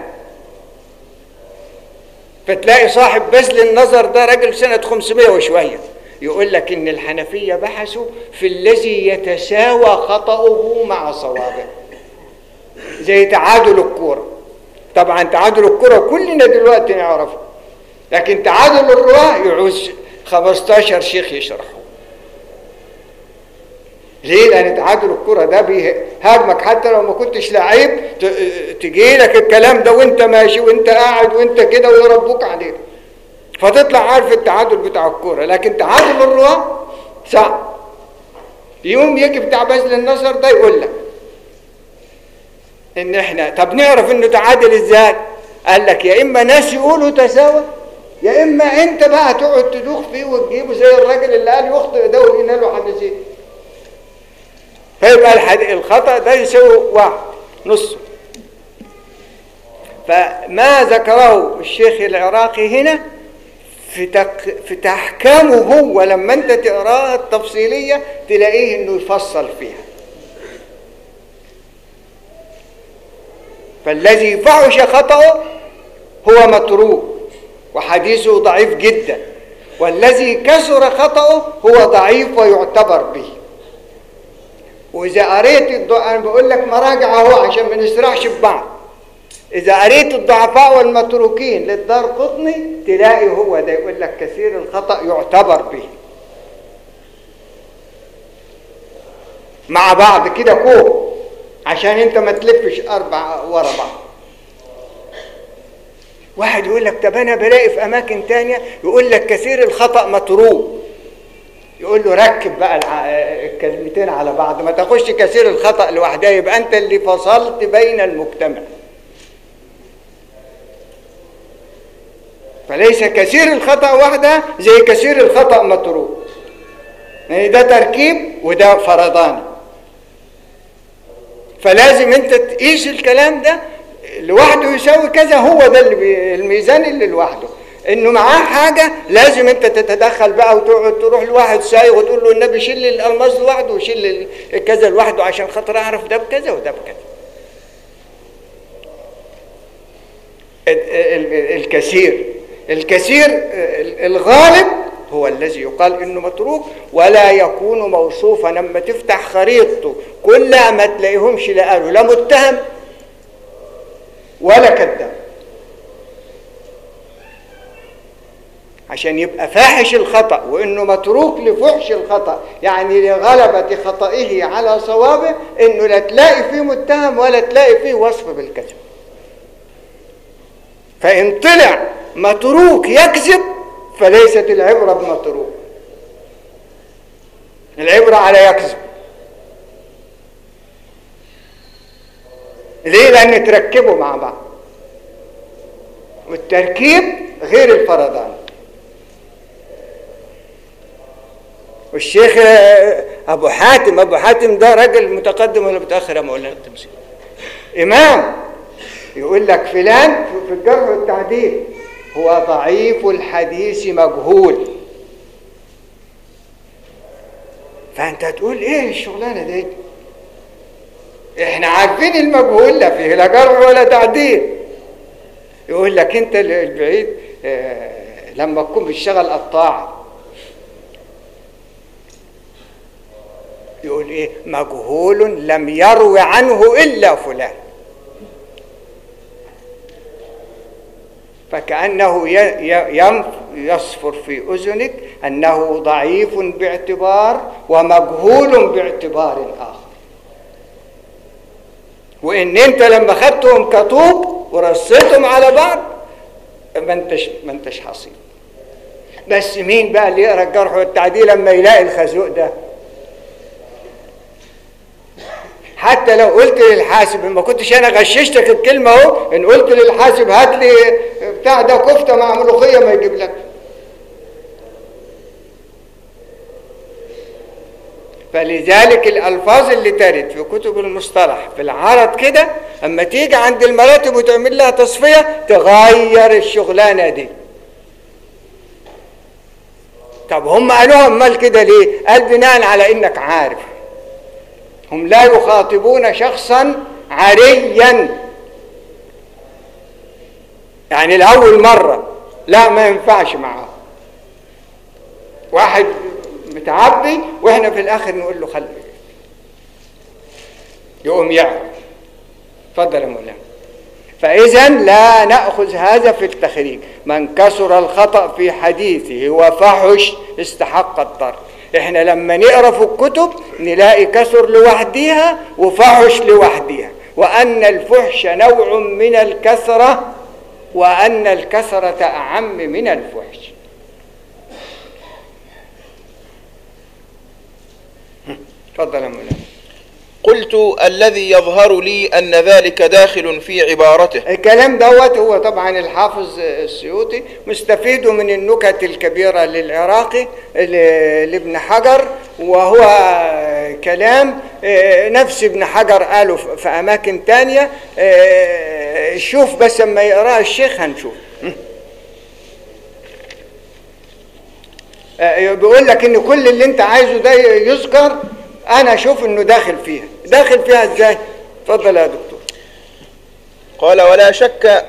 فتلاقي صاحب بذل النظر ده راجل سنه 500 وشويه يقول لك ان الحنفيه بحثوا في الذي يتساوى خطأه مع صوابه زي تعادل الكوره طبعا تعادل الكوره كلنا دلوقتي نعرفه لكن تعادل الرواه يعوز 15 شيخ يشرحه ليه؟ لأن تعادل الكرة ده بيهاجمك حتى لو ما كنتش لعيب تجي لك الكلام ده وانت ماشي وانت قاعد وانت كده ويربوك عليه فتطلع عارف التعادل بتاع الكرة لكن تعادل الرواه صعب يوم يجي بتاع بذل النظر ده يقول لك ان احنا طب نعرف انه تعادل ازاي؟ قال لك يا اما ناس يقولوا تساوى يا اما انت بقى تقعد تدوخ فيه وتجيبه زي الراجل اللي قال يخطئ ده ولينا له حدثين فيبقى الحد... الخطا ده يساوي واحد نصه فما ذكره الشيخ العراقي هنا في تق... في تحكامه هو لما انت تقراها التفصيليه تلاقيه انه يفصل فيها فالذي فحش خطأه هو متروك وحديثه ضعيف جدا والذي كسر خطأه هو ضعيف ويعتبر به وإذا قريت الض... أنا بقول لك مراجع أهو عشان ما نسرحش ببعض إذا قريت الضعفاء والمتروكين للدار قطني تلاقي هو ده يقول لك كثير الخطأ يعتبر به مع بعض كده كوب عشان انت ما تلفش اربع ورا بعض واحد يقول لك طب انا بلاقي في اماكن تانية يقول لك كثير الخطا متروك يقول له ركب بقى الع- الكلمتين على بعض ما تاخدش كثير الخطا لوحدها يبقى انت اللي فصلت بين المجتمع فليس كثير الخطا وحدها زي كثير الخطا متروك يعني ده تركيب وده فرضاني فلازم انت تقيس الكلام ده لوحده يساوي كذا هو ده اللي بي الميزان اللي لوحده انه معاه حاجه لازم انت تتدخل بقى وتقعد تروح لواحد سايق وتقول له النبي شيل لي الالماس لوحده وشيل لي كذا لوحده عشان خاطر اعرف ده بكذا وده بكذا ال- ال- الكثير الكثير ال- الغالب هو الذي يقال انه متروك ولا يكون موصوفا لما تفتح خريطته كلها ما تلاقيهمش لا قالوا لا متهم ولا كذاب عشان يبقى فاحش الخطأ وانه متروك لفحش الخطأ يعني لغلبة خطئه على صوابه انه لا تلاقي فيه متهم ولا تلاقي فيه وصف بالكذب فإن طلع متروك يكذب فليست العبرة بمتروك العبرة على يكذب ليه؟ لأن تركبوا مع بعض والتركيب غير الفرضان والشيخ آه، أبو حاتم أبو حاتم ده راجل متقدم ولا متأخر يا مولانا التمثيل إمام يقول لك فلان في- في الجرح والتعديل هو ضعيف الحديث مجهول فانت تقول ايه الشغلانه دي احنا عارفين المجهول لا فيه لا جرح ولا تعديل يقول لك انت البعيد آه، لما تكون بتشتغل قطاع يقول ايه مجهول لم يروي عنه الا فلان فكأنه ي- ي- ينف- يصفر في أذنك أنه ضعيف باعتبار ومجهول باعتبار آخر وإن أنت لما خدتهم كطوب ورصيتهم على بعض ما انتش ما انتش حصيل بس مين بقى اللي يقرا الجرح والتعديل لما يلاقي الخازوق ده حتى لو قلت للحاسب ما كنتش انا غششتك الكلمه اهو ان قلت للحاسب هات لي بتاع ده كفته مع ملوخيه ما يجيب لك فلذلك الالفاظ اللي ترد في كتب المصطلح في العرض كده اما تيجي عند المراتب وتعمل لها تصفيه تغير الشغلانه دي طب هم قالوها امال كده ليه قال بناء على انك عارف هم لا يخاطبون شخصا عاريا يعني الاول مره لا ما ينفعش معاه واحد متعبي واحنا في الاخر نقول له خلي يقوم يعرف اتفضل يا مولانا فإذا لا نأخذ هذا في التخريج من كسر الخطأ في حديثه وفحش استحق الطرد احنا لما نقرا في الكتب نلاقي كسر لوحديها وفحش لوحديها وأن الفحش نوع من الكثرة وأن الكثرة أعم من الفحش تفضل يا مولانا قلت الذي يظهر لي أن ذلك داخل في عبارته الكلام دوت هو طبعا الحافظ السيوطي مستفيد من النكت الكبيرة للعراقي ل- لابن حجر وهو كلام آه، نفس ابن حجر قاله في في أماكن تانية آه، شوف بس لما يقرأ الشيخ هنشوف آه، بيقول لك ان كل اللي انت عايزه ده يذكر انا اشوف انه داخل فيها داخل فيها ازاي اتفضل يا دكتور قال ولا شك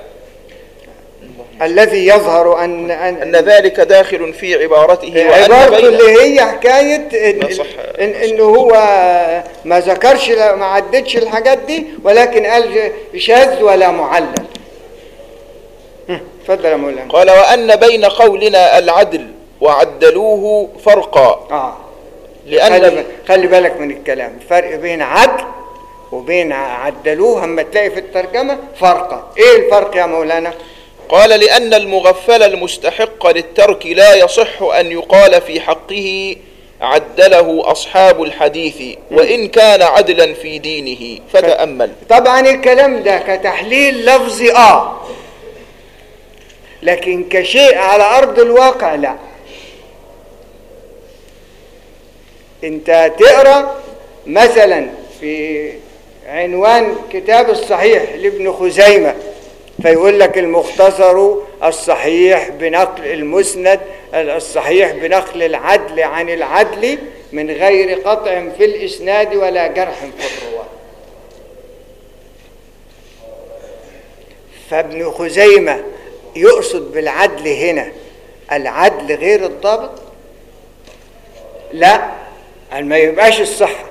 الذي يظهر ان أن ان ذلك داخل في عبارته وأن عبارته بين اللي هي حكايه إن لا صح. إن انه هو ما ذكرش ما عدتش الحاجات دي ولكن قال شاذ ولا معلل هم، اتفضل يا مولانا قال وأن بين قولنا العدل وعدلوه فرقا اه لأن خلي, بال- خلي بالك من الكلام الفرق بين عدل وبين عدلوه اما تلاقي في الترجمه فرقا ايه الفرق يا مولانا قال لأن المغفل المستحق للترك لا يصح أن يقال في حقه عدله أصحاب الحديث وإن كان عدلا في دينه فتأمل طبعا الكلام ده كتحليل لفظي اه لكن كشيء على ارض الواقع لا انت تقرا مثلا في عنوان كتاب الصحيح لابن خزيمه فيقول لك المختصر الصحيح بنقل المسند الصحيح بنقل العدل عن العدل من غير قطع في الاسناد ولا جرح في الرواه فابن خزيمة يقصد بالعدل هنا العدل غير الضابط لا قال ما يبقاش الصحة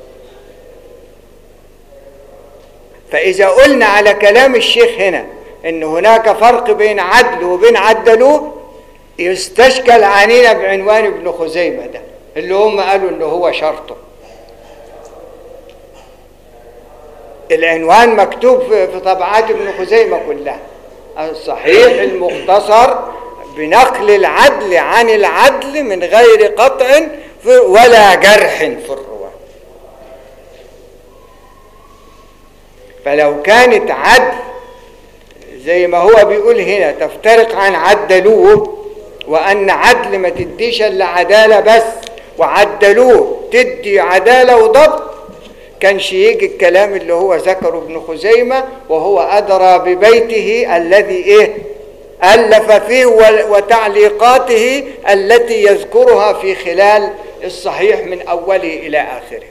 فإذا قلنا على كلام الشيخ هنا إن هناك فرق بين عدل وبين عدلوه يستشكل علينا بعنوان ابن خزيمة ده اللي هم قالوا إنه هو شرطه العنوان مكتوب في في طبعات ابن خزيمة كلها الصحيح المختصر بنقل العدل عن العدل من غير قطع في- ولا جرح في الرواة فلو كانت عدل زي ما هو بيقول هنا تفترق عن عدلوه وأن عدل ما تديش إلا عدالة بس وعدلوه تدي عدالة وضبط كانش يجي الكلام اللي هو ذكره ابن خزيمة وهو أدرى ببيته الذي إيه ألف فيه و- وتعليقاته التي يذكرها في خلال الصحيح من أوله إلى آخره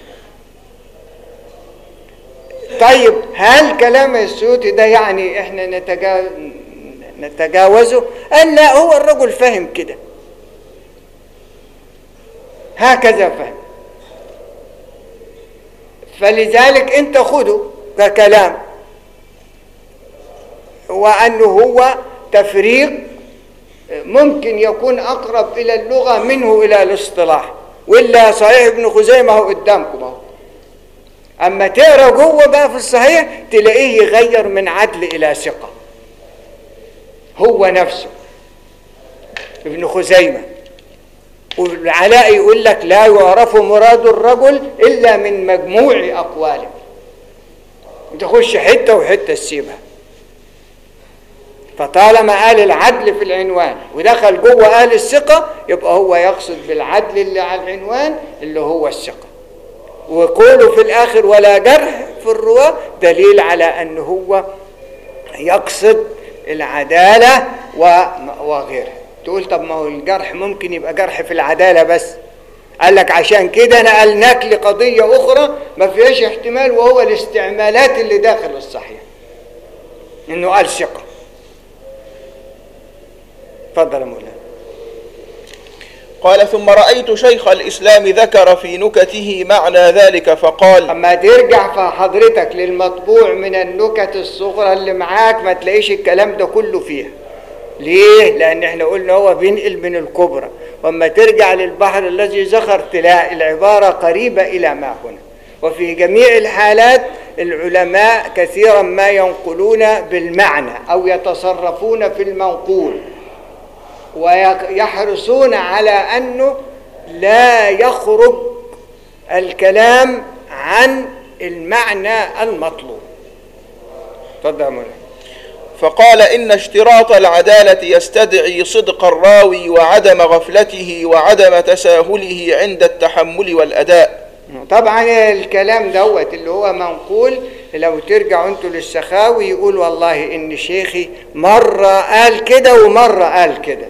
طيب هل كلام السيوطي ده يعني احنا نتجا... نتجاوزه قال لا هو الرجل فهم كده هكذا فهم فلذلك انت خده ككلام وأنه هو تفريق ممكن يكون أقرب إلى اللغة منه إلى الاصطلاح وإلا صحيح ابن خزيمة هو قدامكم اهو أما تقرأ جوه بقى في الصحيح تلاقيه يغير من عدل إلى ثقة هو نفسه ابن خزيمة والعلاء يقول لك لا يعرف مراد الرجل إلا من مجموع أقواله تخش حتة وحتة تسيبها فطالما قال العدل في العنوان ودخل جوه قال الثقة يبقى هو يقصد بالعدل اللي على العنوان اللي هو الثقة وقوله في الآخر ولا جرح في الرواة دليل على أنه هو يقصد العدالة وغيرها تقول طب ما هو الجرح ممكن يبقى جرح في العدالة بس قال لك عشان كده نقلناك لقضية أخرى ما فيهاش احتمال وهو الاستعمالات اللي داخل الصحيح إنه قال ثقة تفضل يا مولانا قال ثم رأيت شيخ الإسلام ذكر في نكته معنى ذلك فقال اما ترجع فحضرتك للمطبوع من النكت الصغرى اللي معاك ما تلاقيش الكلام ده كله فيها ليه لان احنا قلنا هو بينقل من الكبرى واما ترجع للبحر الذي زخر تلاقي العباره قريبه الى ما هنا وفي جميع الحالات العلماء كثيرا ما ينقلون بالمعنى او يتصرفون في المنقول ويحرصون على انه لا يخرج الكلام عن المعنى المطلوب تفضل يا مولانا فقال إن اشتراط العدالة يستدعي صدق الراوي وعدم غفلته وعدم تساهله عند التحمل والأداء طبعا الكلام دوت اللي هو منقول لو ترجعوا انتوا للسخاوي يقول والله ان شيخي مرة قال كده ومرة قال كده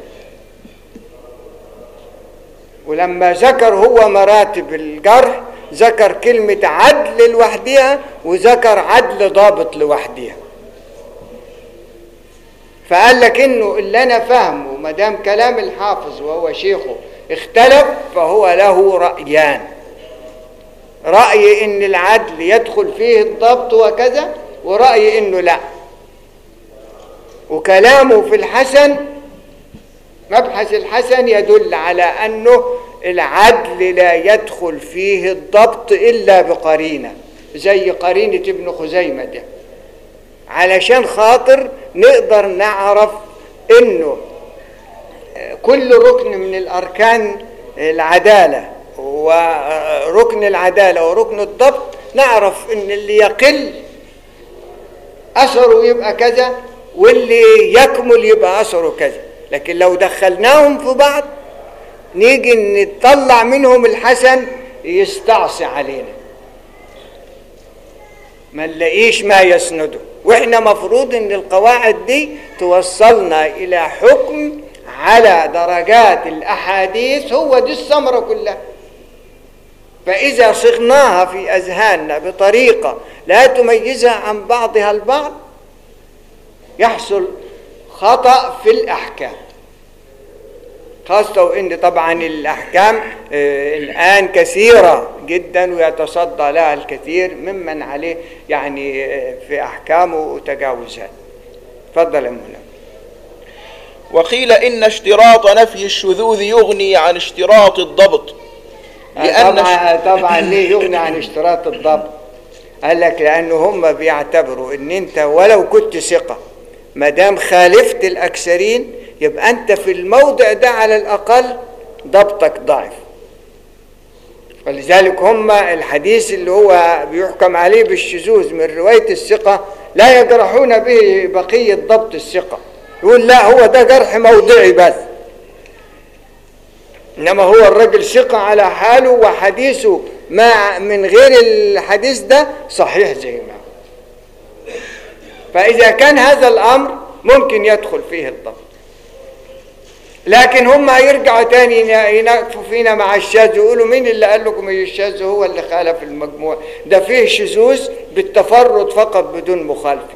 ولما ذكر هو مراتب الجرح ذكر كلمة عدل لوحدها وذكر عدل ضابط لوحدها فقال لك انه اللي انا فاهمه ما دام كلام الحافظ وهو شيخه اختلف فهو له رأيان رأي ان العدل يدخل فيه الضبط وكذا ورأي انه لا وكلامه في الحسن مبحث الحسن يدل على انه العدل لا يدخل فيه الضبط الا بقرينه زي قرينه ابن خزيمه ده علشان خاطر نقدر نعرف انه كل ركن من الاركان العداله وركن العداله وركن الضبط نعرف ان اللي يقل اثره يبقى كذا واللي يكمل يبقى اثره كذا لكن لو دخلناهم في بعض نيجي نطلع منهم الحسن يستعصي علينا ما نلاقيش ما يسنده واحنا مفروض ان القواعد دي توصلنا الى حكم على درجات الاحاديث هو دي الثمره كلها فاذا صغناها في اذهاننا بطريقه لا تميزها عن بعضها البعض يحصل خطا في الاحكام خاصة وإن طبعا الأحكام آه، الآن كثيرة جدا ويتصدى لها الكثير ممن عليه يعني آه، في أحكامه وتجاوزات تفضل يا مولانا وقيل إن اشتراط نفي الشذوذ يغني عن اشتراط الضبط لأن طبعا طبعا ليه يغني عن اشتراط الضبط قال لك لأنه هم بيعتبروا إن أنت ولو كنت ثقة ما دام خالفت الأكثرين يبقى أنت في الموضع ده على الأقل ضبطك ضعف ولذلك هم الحديث اللي هو بيحكم عليه بالشذوذ من رواية الثقة لا يجرحون به بقية ضبط الثقة يقول لا هو ده جرح موضعي بس إنما هو الرجل ثقة على حاله وحديثه ما من غير الحديث ده صحيح زي ما هو فإذا كان هذا الأمر ممكن يدخل فيه الضبط لكن هم هيرجعوا تاني ينقفوا فينا مع الشاذ يقولوا مين اللي قال لكم ان الشاذ هو اللي خالف المجموع ده فيه شذوذ بالتفرد فقط بدون مخالفه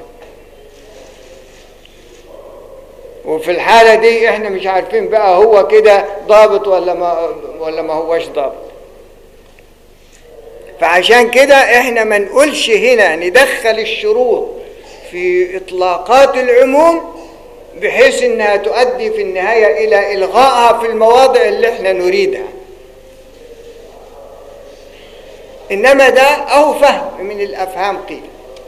وفي الحاله دي احنا مش عارفين بقى هو كده ضابط ولا ما ولا ما هوش ضابط فعشان كده احنا ما نقولش هنا ندخل الشروط في اطلاقات العموم بحيث انها تؤدي في النهايه الى الغائها في المواضع اللي احنا نريدها انما ده اهو فهم من الافهام قيل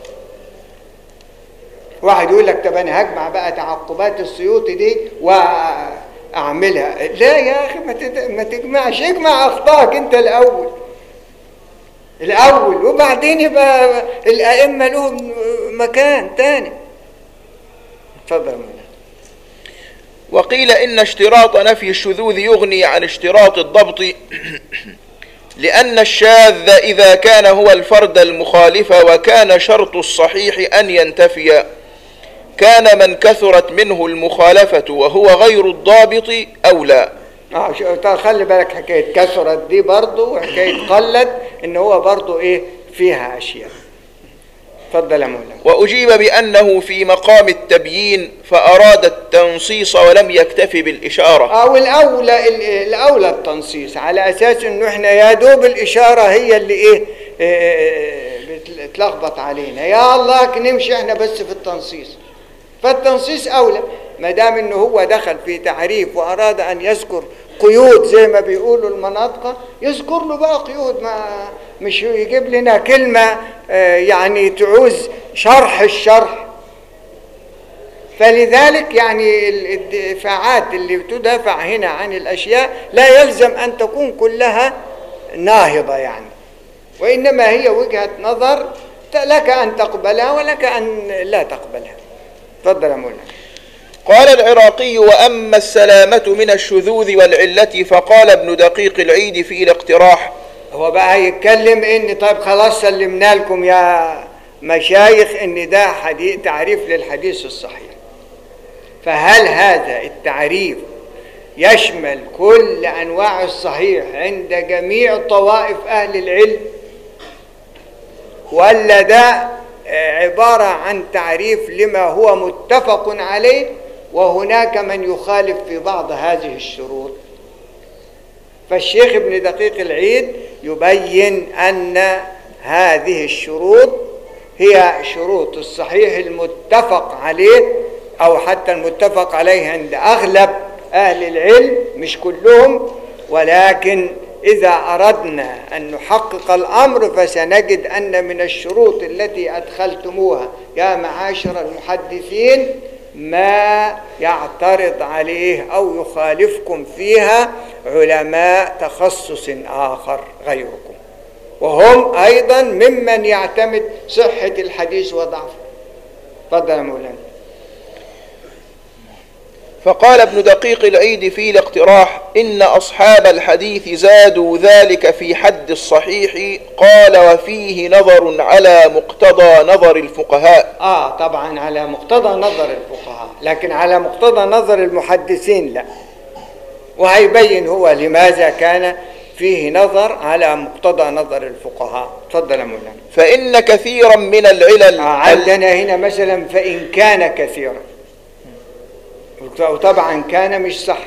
واحد يقول لك طب انا هجمع بقى تعقبات السيوطي دي واعملها لا يا اخي ما تت- ما تجمعش اجمع اخطائك انت الاول الاول وبعدين يبقى الائمه لهم مكان تاني اتفضل يا مولانا وقيل إن اشتراط نفي الشذوذ يغني عن اشتراط الضبط لأن الشاذ إذا كان هو الفرد المخالف وكان شرط الصحيح أن ينتفي كان من كثرت منه المخالفة وهو غير الضابط أولى اه شو- طيب خلي بالك حكايه كثرت دي برضه وحكايه قلت ان هو برضه ايه فيها اشياء اتفضل يا مولانا وأجيب بأنه في مقام التبيين فأراد التنصيص ولم يكتف بالإشارة او الاولى ال- الاولى التنصيص على اساس انه احنا يا دوب الاشاره هي اللي ايه آه، بتلخبط علينا يا الله نمشي احنا بس في التنصيص فالتنصيص اولى ما دام انه هو دخل في تعريف واراد ان يذكر قيود زي ما بيقولوا المناطق يذكر له بقى قيود ما مش يجيب لنا كلمه آه، يعني تعوز شرح الشرح فلذلك يعني ال- الدفاعات اللي تدافع هنا عن الاشياء لا يلزم ان تكون كلها ناهضه يعني وانما هي وجهه نظر ت- لك ان تقبلها ولك ان لا تقبلها تفضل يا مولانا قال العراقي وأما السلامة من الشذوذ والعلة فقال ابن دقيق العيد في الاقتراح هو بقى هيتكلم ان طيب خلاص سلمنا لكم يا مشايخ ان ده حديث تعريف للحديث الصحيح فهل هذا التعريف يشمل كل انواع الصحيح عند جميع طوائف اهل العلم ولا ده آه، عباره عن تعريف لما هو متفق عليه وهناك من يخالف في بعض هذه الشروط فالشيخ ابن دقيق العيد يبين أن هذه الشروط هي شروط الصحيح المتفق عليه أو حتى المتفق عليه عند أغلب أهل العلم مش كلهم ولكن إذا أردنا أن نحقق الأمر فسنجد أن من الشروط التي أدخلتموها يا معاشر المحدثين ما يعترض عليه أو يخالفكم فيها علماء تخصص آخر غيركم وهم أيضا ممن يعتمد صحة الحديث وضعفه تفضل يا مولانا فقال ابن دقيق العيد في الاقتراح إن أصحاب الحديث زادوا ذلك في حد الصحيح قال وفيه نظر على مقتضى نظر الفقهاء آه طبعا على مقتضى نظر الفقهاء لكن على مقتضى نظر المحدثين لا وهيبين هو لماذا كان فيه نظر على مقتضى نظر الفقهاء تفضل يا مولانا فإن كثيرا من العلل آه عندنا هنا مثلا فإن كان كثيرا وطبعا كان مش صح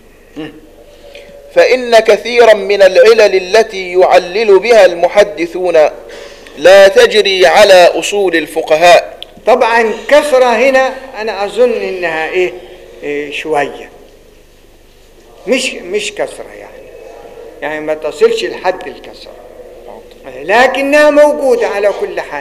فإن كثيرا من العلل التي يعلل بها المحدثون لا تجري على أصول الفقهاء طبعا كثرة هنا أنا أظن إنها إيه, إيه شوية مش مش كثرة يعني يعني ما تصلش لحد الكثرة لكنها موجودة على كل حال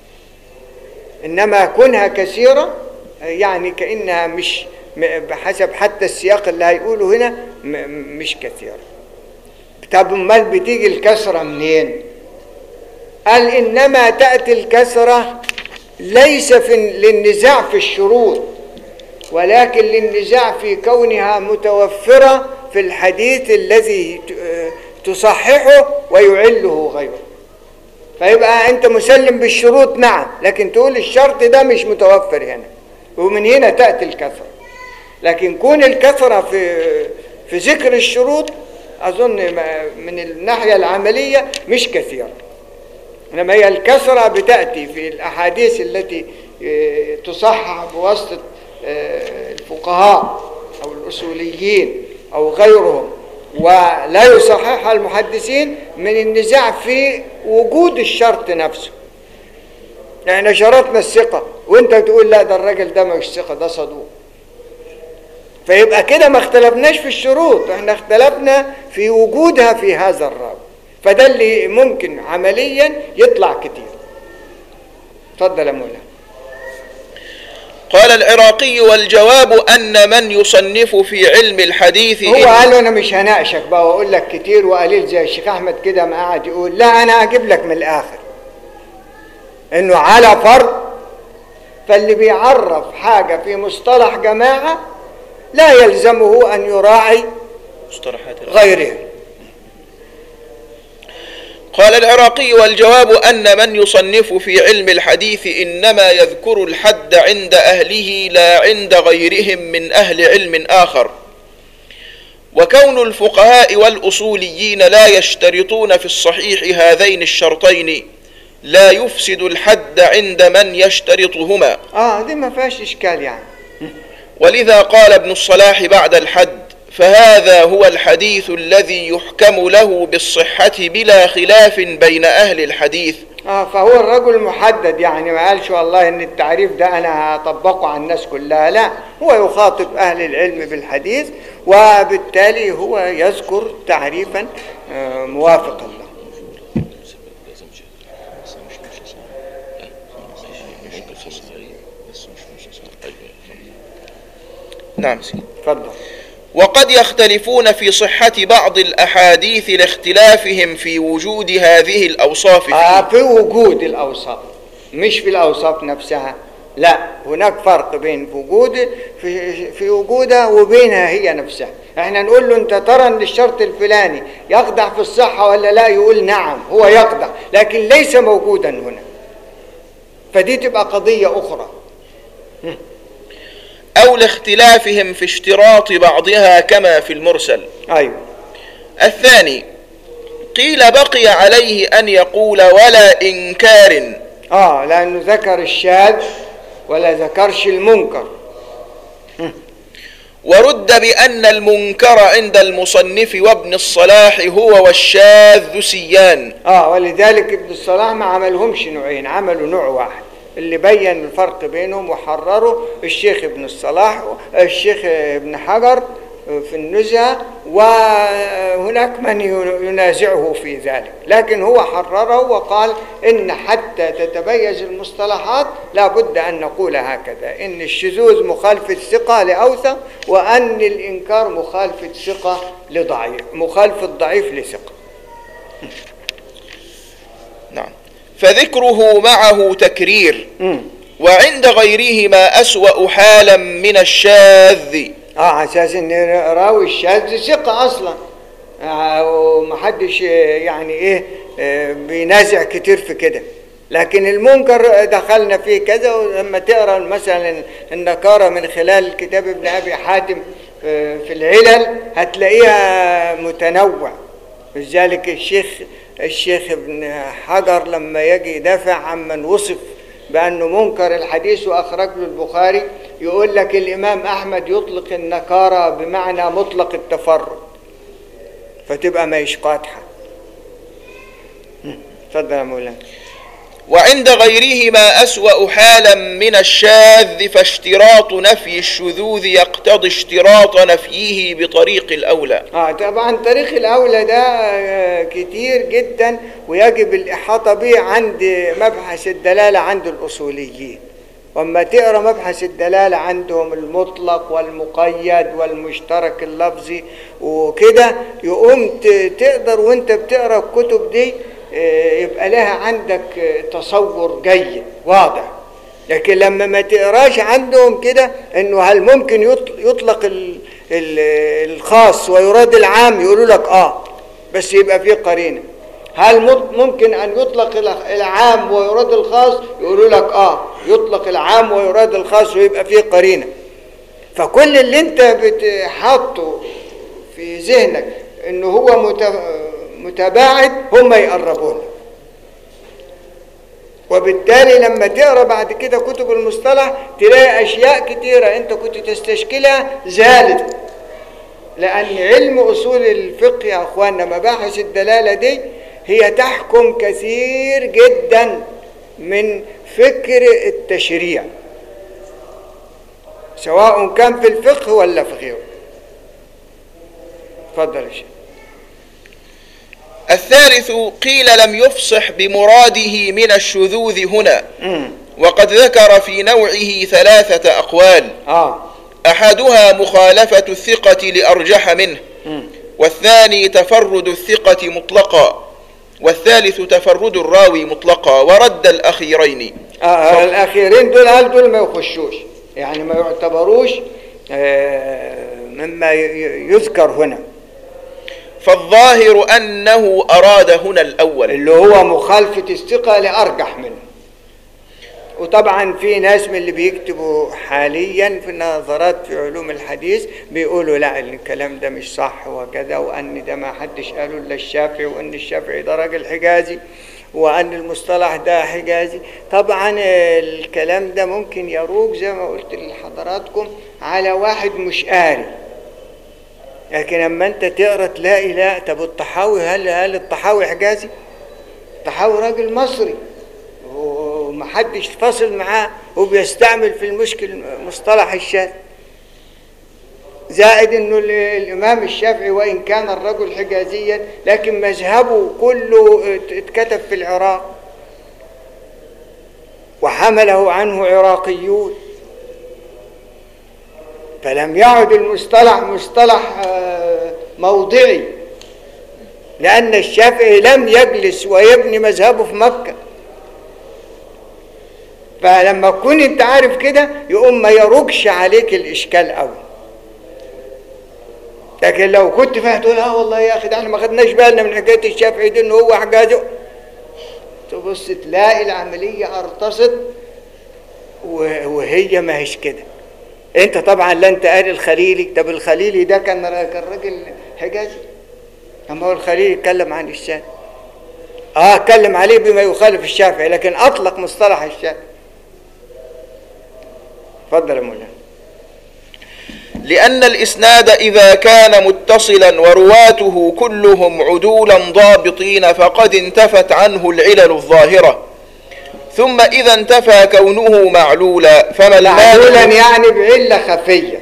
إنما كونها كثيرة يعني كأنها مش م- بحسب حتى السياق اللي هيقوله هنا م- مش كثيرة طب امال بتيجي الكثرة منين؟ قال إنما تأتي الكثرة ليس في للنزاع في الشروط ولكن للنزاع في كونها متوفرة في الحديث الذي ت- آه تصححه ويعله غيره فيبقى أنت مسلم بالشروط نعم لكن تقول الشرط ده مش متوفر هنا ومن هنا تأتي الكثرة لكن كون الكثرة في في ذكر الشروط أظن ما- من الناحية العملية مش كثيرة إنما هي الكثرة بتأتي في الأحاديث التي آه، تصحح بواسطة آه، الفقهاء أو الأصوليين أو غيرهم ولا يصححها المحدثين من النزاع في وجود الشرط نفسه احنا شرطنا الثقة وانت تقول لا ده الراجل ده مش ثقة ده صدوق فيبقى كده ما اختلفناش في الشروط احنا اختلفنا في وجودها في هذا الراوي فده اللي ممكن عمليا يطلع كتير اتفضل يا مولانا قال العراقي والجواب أن من يصنف في علم الحديث هو إن- قال له انا مش هناقشك بقى واقول لك كتير وقليل زي الشيخ احمد كده ما قاعد يقول لا انا هجيب لك من الاخر انه على فرض فاللي بيعرف حاجه في مصطلح جماعه لا يلزمه ان يراعي مصطلحات غيره قال العراقي والجواب أن من يصنف في علم الحديث إنما يذكر الحد عند أهله لا عند غيرهم من أهل علم آخر وكون الفقهاء والأصوليين لا يشترطون في الصحيح هذين الشرطين لا يفسد الحد عند من يشترطهما اه دي ما فيهاش اشكال يعني ولذا قال ابن الصلاح بعد الحد فهذا هو الحديث الذي يحكم له بالصحة بلا خلاف بين أهل الحديث اه فهو الرجل محدد يعني ما قالش والله ان التعريف ده انا هطبقه على الناس كلها لا هو يخاطب اهل العلم بالحديث وبالتالي هو يذكر تعريفا آه، موافقا له نعم سيدي اتفضل وقد يختلفون في صحة بعض الأحاديث لاختلافهم في وجود هذه الأوصاف فيه آه في وجود الاوصاف مش في الاوصاف نفسها لا هناك فرق بين وجود في في وجودها وبينها هي نفسها احنا نقول له انت ترى ان الشرط الفلاني يقدح في الصحه ولا لا يقول نعم هو يقدح لكن ليس موجودا هنا فدي تبقى قضيه اخرى أو لاختلافهم في اشتراط بعضها كما في المرسل ايوه الثاني قيل بقي عليه أن يقول ولا إنكار اه لانه ذكر الشاذ ولا ذكرش المنكر ورد بأن المنكر عند المصنف وابن الصلاح هو والشاذ سيان اه ولذلك ابن الصلاح ما عملهمش نوعين عملوا نوع واحد اللي بين الفرق بينهم وحرره الشيخ ابن الصلاح الشيخ ابن حجر في النزهة وهناك من ينازعه في ذلك لكن هو حرره وقال إن حتى تتميز المصطلحات لا بد أن نقول هكذا إن الشذوذ مخالفة ثقة لأوثق وأن الإنكار مخالفة ثقة لضعيف مخالفة ضعيف لثقة نعم فذكره معه تكرير مم. وعند غيرهما أسوأ حالا من الشاذ اه على اساس ان راوي الشاذ ثقه اصلا آه ومحدش آه، يعني ايه آه بينازع كتير في كده لكن المنكر دخلنا فيه كذا ولما تقرا مثلا النكاره من خلال كتاب ابن ابي حاتم آه، في العلل هتلاقيها متنوع لذلك الشيخ الشيخ ابن حجر لما يجي يدافع عمن وصف بأنه منكر الحديث وأخرج له البخاري يقول لك الإمام أحمد يطلق النكارة بمعنى مطلق التفرد فتبقى ما قادحة اتفضل يا مولانا وعند غيرهما أسوأ حالا من الشاذ فاشتراط نفي الشذوذ يقتضي اشتراط نفيه بطريق الأولى اه طبعا تاريخ الاولى ده آه، كتير جدا ويجب الاحاطه به عند مبحث الدلاله عند الاصوليين واما تقرا مبحث الدلاله عندهم المطلق والمقيد والمشترك اللفظي وكده يقوم ت- تقدر وانت بتقرا الكتب دي آه، يبقى لها عندك آه، تصور جيد واضح لكن لما ما تقراش عندهم كده انه هل ممكن يطل- يطلق ال- ال- الخاص ويراد العام يقولوا لك اه بس يبقى فيه قرينه هل مط- ممكن ان يطلق الع- العام ويراد الخاص يقولوا لك اه يطلق العام ويراد الخاص ويبقى فيه قرينه فكل اللي انت بتحطه في ذهنك انه هو مت- متباعد هم يقربون لك وبالتالي لما تقرا بعد كده كتب المصطلح تلاقي اشياء كتيره انت كنت تستشكلها زالت لأن علم أصول الفقه يا أخواننا مباحث الدلالة دي هي تحكم كثير جدا من فكر التشريع سواء كان في الفقه ولا في غيره اتفضل يا شيخ الثالث قيل لم يفصح بمراده من الشذوذ هنا مم. وقد ذكر في نوعه ثلاثة أقوال اه أحدها مخالفة الثقة لأرجح منه مم. والثاني تفرد الثقة مطلقا والثالث تفرد الراوي مطلقا ورد الأخيرين آه الأخيرين دول هل دول ما يخشوش يعني ما يعتبروش آه مما ي- ي- يذكر هنا فالظاهر أنه أراد هنا الأول اللي هو مخالفة الثقة لأرجح منه وطبعا في ناس من اللي بيكتبوا حاليا في النظرات في علوم الحديث بيقولوا لا الكلام ده مش صح وكذا وان ده ما حدش قاله الا الشافعي وان الشافعي ده راجل حجازي وان المصطلح ده حجازي طبعا الكلام ده ممكن يروج زي ما قلت لحضراتكم على واحد مش قاري لكن اما انت تقرا تلاقي لا طب الطحاوي هل هل الطحاوي حجازي؟ الطحاوي راجل مصري ومحدش فاصل معاه وبيستعمل في المشكل مصطلح الشاذ زائد انه ال- الامام الشافعي وان كان الرجل حجازيا لكن مذهبه كله ات- اتكتب في العراق وحمله عنه عراقيون فلم يعد المصطلح مصطلح آه، موضعي لأن الشافعي لم يجلس ويبني مذهبه في مكة فلما تكون انت عارف كده يقوم ما يرجش عليك الاشكال قوي لكن لو كنت فاهم تقول اه والله يا اخي ده احنا ما خدناش بالنا من حكايه الشافعي دي ان هو حجازي تبص تلاقي العمليه ارتصت و- وهي ما هيش كده انت طبعا لا انت قاري الخليلي طب الخليلي ده كان كان راجل حجازي اما هو الخليلي اتكلم عن الشافعي اه اتكلم عليه بما يخالف الشافعي لكن اطلق مصطلح الشافعي اتفضل يا مولانا لأن الإسناد إذا كان متصلا ورواته كلهم عدولا ضابطين فقد انتفت عنه العلل الظاهرة ثم إذا انتفى كونه معلولا فما معلولا المانع يعني بعلة خفية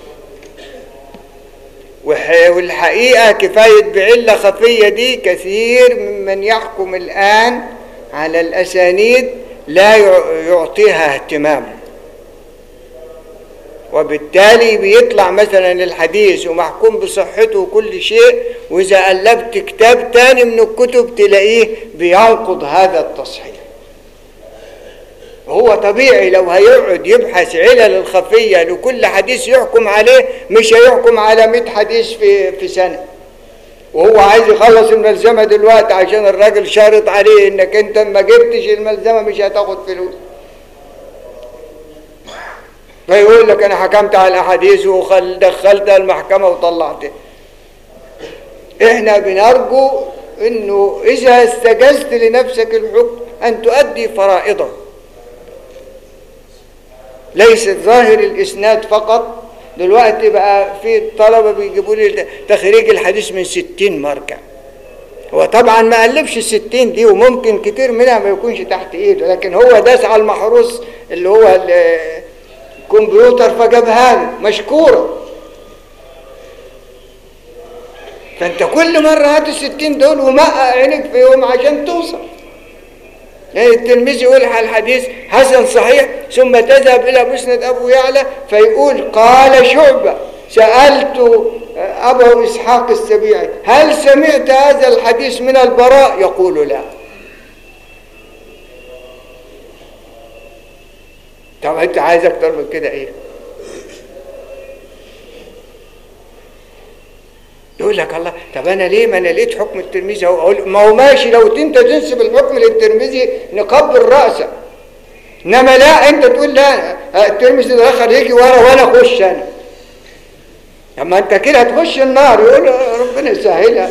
وح- والحقيقة كفاية بعلة خفية دي كثير ممن يحكم الآن على الأسانيد لا يع- يعطيها اهتمام وبالتالي بيطلع مثلا الحديث ومحكوم بصحته وكل شيء وإذا قلبت كتاب تاني من الكتب تلاقيه بينقض هذا التصحيح هو طبيعي لو هيقعد يبحث علل الخفية لكل حديث يحكم عليه مش هيحكم على 100 حديث في في سنة وهو عايز يخلص الملزمة دلوقتي عشان الراجل شارط عليه انك انت ما جبتش الملزمة مش هتاخد فلوس فيقول لك انا حكمت على الاحاديث ودخلتها المحكمة وطلعتها احنا بنرجو انه اذا استجزت لنفسك الحكم ان تؤدي فرائضه ليست ظاهر الاسناد فقط دلوقتي بقى في طلبه بيجيبوا لي تخريج الحديث من 60 مرجع هو طبعا ما قلبش الستين دي وممكن كتير منها ما يكونش تحت ايده لكن هو داس على المحروس اللي هو ال- الكمبيوتر فجابها له مشكوره فانت كل مره هات الستين دول ومقع عينك فيهم عشان توصل يعني التلميذ يقول على الحديث حسن صحيح ثم تذهب الى مسند ابو يعلى فيقول قال شعبه سالت ابو اسحاق السبيعي هل سمعت هذا الحديث من البراء يقول لا طب انت عايز اكتر من كده ايه يقول لك الله طب انا ليه ما انا لقيت حكم الترمذي اهو اقول ما هو ماشي لو انت تنسب الحكم للترمذي نقبل راسك انما لا انت تقول لا الترمذي ده خريجي وانا وانا اخش انا طب ما انت كده هتخش النار يقول ربنا يسهلها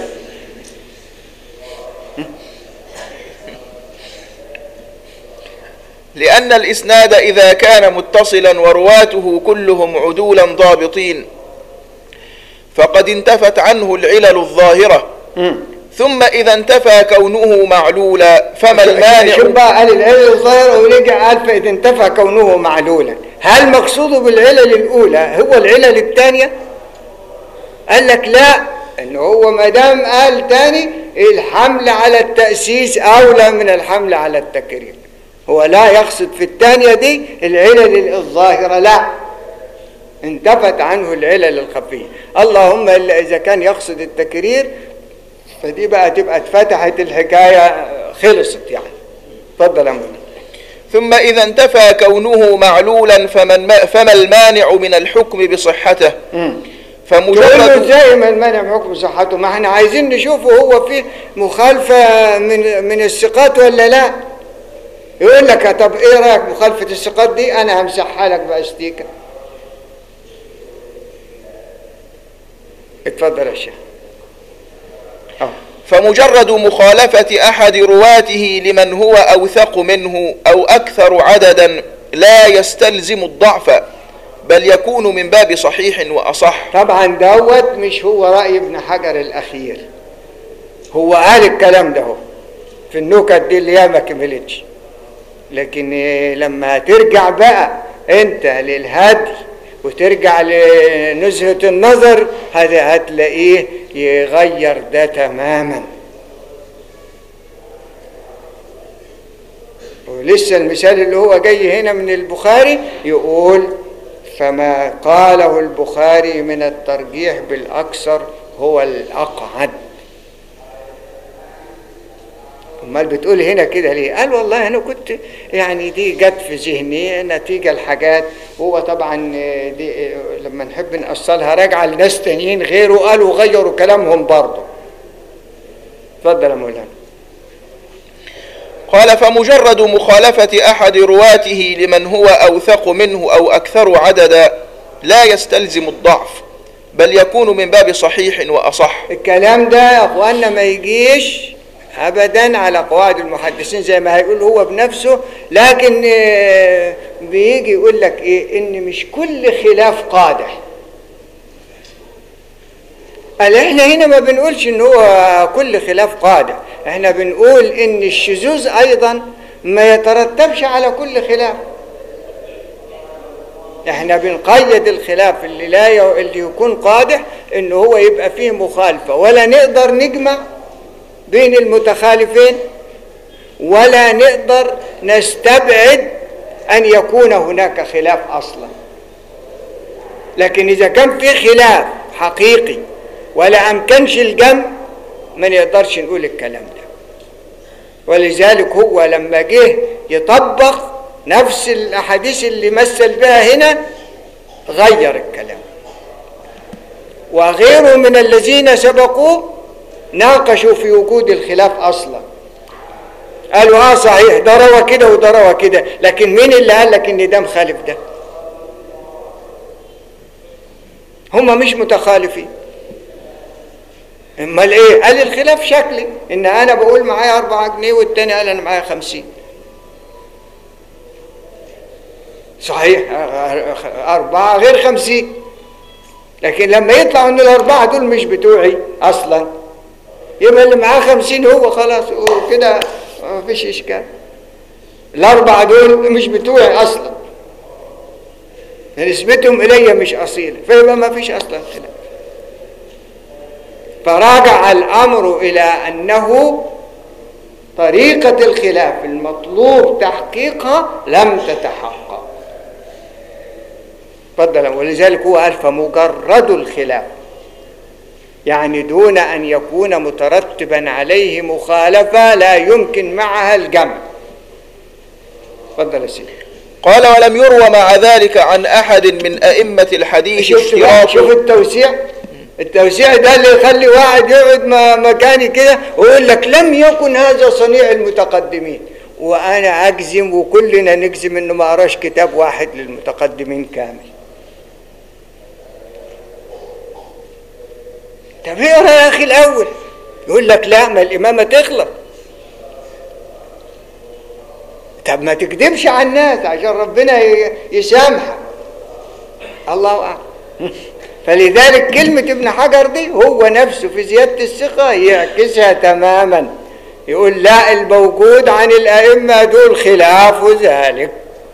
لأن الإسناد إذا كان متصلا ورواته كلهم عدولا ضابطين فقد انتفت عنه العلل الظاهرة ثم إذا انتفى كونه معلولا فما المانع شوف بقى قال العلل الظاهرة ورجع قال فإذا انتفى كونه معلولا هل مقصوده بالعلل الأولى هو العلل الثانية؟ قال لك لا إن هو ما دام قال تاني الحمل على التأسيس أولى من الحمل على التكرير هو لا يقصد في الثانية دي العلل الظاهرة لا انتفت عنه العلل الخفية اللهم إلا إذا كان يقصد التكرير فدي بقى تبقى اتفتحت الحكاية خلصت يعني اتفضل يا مولانا ثم إذا انتفى كونه معلولا فمن ما فما المانع من الحكم بصحته تقول له فمجرد ازاي ما المانع من حكم صحته ما احنا عايزين نشوفه هو فيه مخالفة من من الثقات ولا لا يقول لك طب ايه رايك مخالفة الثقات دي انا همسحها لك باستيكة اتفضل يا شيخ اه فمجرد مخالفة أحد رواته لمن هو أوثق منه أو أكثر عددا لا يستلزم الضعف بل يكون من باب صحيح وأصح طبعا دوت مش هو رأي ابن حجر الأخير هو قال الكلام ده هو في النكت دي اللي هي ما كملتش لكن إيه، لما ترجع بقى انت للهدي وترجع لنزهة النظر هذا هتلاقيه يغير ده تماما ولسه المثال اللي هو جاي هنا من البخاري يقول فما قاله البخاري من الترجيح بالأكثر هو الأقعد امال بتقول هنا كده ليه قال والله انا كنت يعني دي جت في ذهني نتيجه لحاجات هو طبعا دي لما نحب نأصلها راجعه لناس تانيين غيره قالوا غيروا كلامهم برضه اتفضل يا مولانا قال فمجرد مخالفة أحد رواته لمن هو أوثق منه أو أكثر عددا لا يستلزم الضعف بل يكون من باب صحيح وأصح الكلام ده يا اخوانا ما يجيش ابدا على قواعد المحدثين زي ما هيقول هو بنفسه لكن آه، بيجي يقول لك ايه ان مش كل خلاف قادح قال احنا هنا ما بنقولش ان هو كل خلاف قادح احنا بنقول ان الشذوذ ايضا ما يترتبش على كل خلاف احنا بنقيد الخلاف اللي لا ي... اللي يكون قادح ان هو يبقى فيه مخالفه ولا نقدر نجمع بين المتخالفين ولا نقدر نستبعد ان يكون هناك خلاف اصلا لكن اذا كان في خلاف حقيقي ولا امكنش الجمع ما نقدرش نقول الكلام ده ولذلك هو لما جه يطبق نفس الاحاديث اللي مثل بها هنا غير الكلام وغيره من الذين سبقوه ناقشوا في وجود الخلاف اصلا قالوا اه صحيح ده روى كده وده روى كده لكن مين اللي قال لك ان ده مخالف ده هما مش متخالفين امال ايه قال الخلاف شكلي ان انا بقول معايا أربعة جنيه والتاني قال انا معايا خمسين صحيح أربعة غير خمسين لكن لما يطلعوا ان الأربعة دول مش بتوعي أصلا يبقى اللي معاه خمسين هو خلاص وكده مفيش إشكال الأربعة دول مش بتوعي أصلا نسبتهم إلي مش أصيلة فيبقى ما فيش أصلا خلاف فراجع الأمر إلى أنه طريقة الخلاف المطلوب تحقيقها لم تتحقق تفضل ولذلك هو قال فمجرد الخلاف يعني دون أن يكون مترتبا عليه مخالفة لا يمكن معها الجمع تفضل يا سيدي قال ولم يروى مع ذلك عن أحد من أئمة الحديث شفت بقى اشتراط شوف التوسيع التوسيع ده اللي يخلي واحد يقعد م- مكاني كده ويقول لك لم يكن هذا صنيع المتقدمين وانا اجزم وكلنا نجزم انه ما قراش كتاب واحد للمتقدمين كامل طب اقرا يا اخي الاول يقول لك لا ما الامامه تخلص طب ما تكذبش على الناس عشان ربنا ي- يسامحك الله اعلم فلذلك كلمة ابن حجر دي هو نفسه في زيادة الثقة يعكسها تماما يقول لا الموجود عن الأئمة دول خلاف ذلك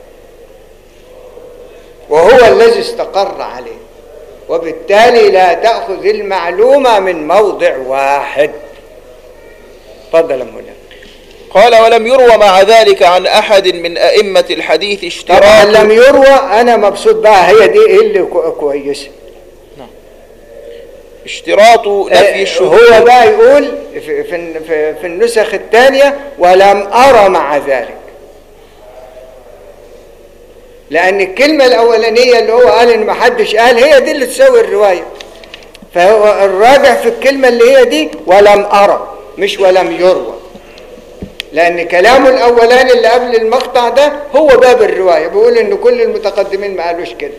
وهو الذي استقر عليه وبالتالي لا تأخذ المعلومة من موضع واحد تفضل يا مولانا قال ولم يروى مع ذلك عن أحد من أئمة الحديث طبعا اشتراط لم يروى أنا مبسوط بقى هي دي إيه اللي كو- كويسة اشتراط نفي الشذوذ هو بقى يقول في, في, في, في النسخ الثانية ولم أرى مع ذلك لأن الكلمة الأولانية اللي هو قال إن محدش قال هي دي اللي تساوي الرواية فهو الراجع في الكلمة اللي هي دي ولم أرى مش ولم يروى لأن كلامه الأولاني اللي قبل المقطع ده هو باب الرواية بيقول إن كل المتقدمين ما قالوش كده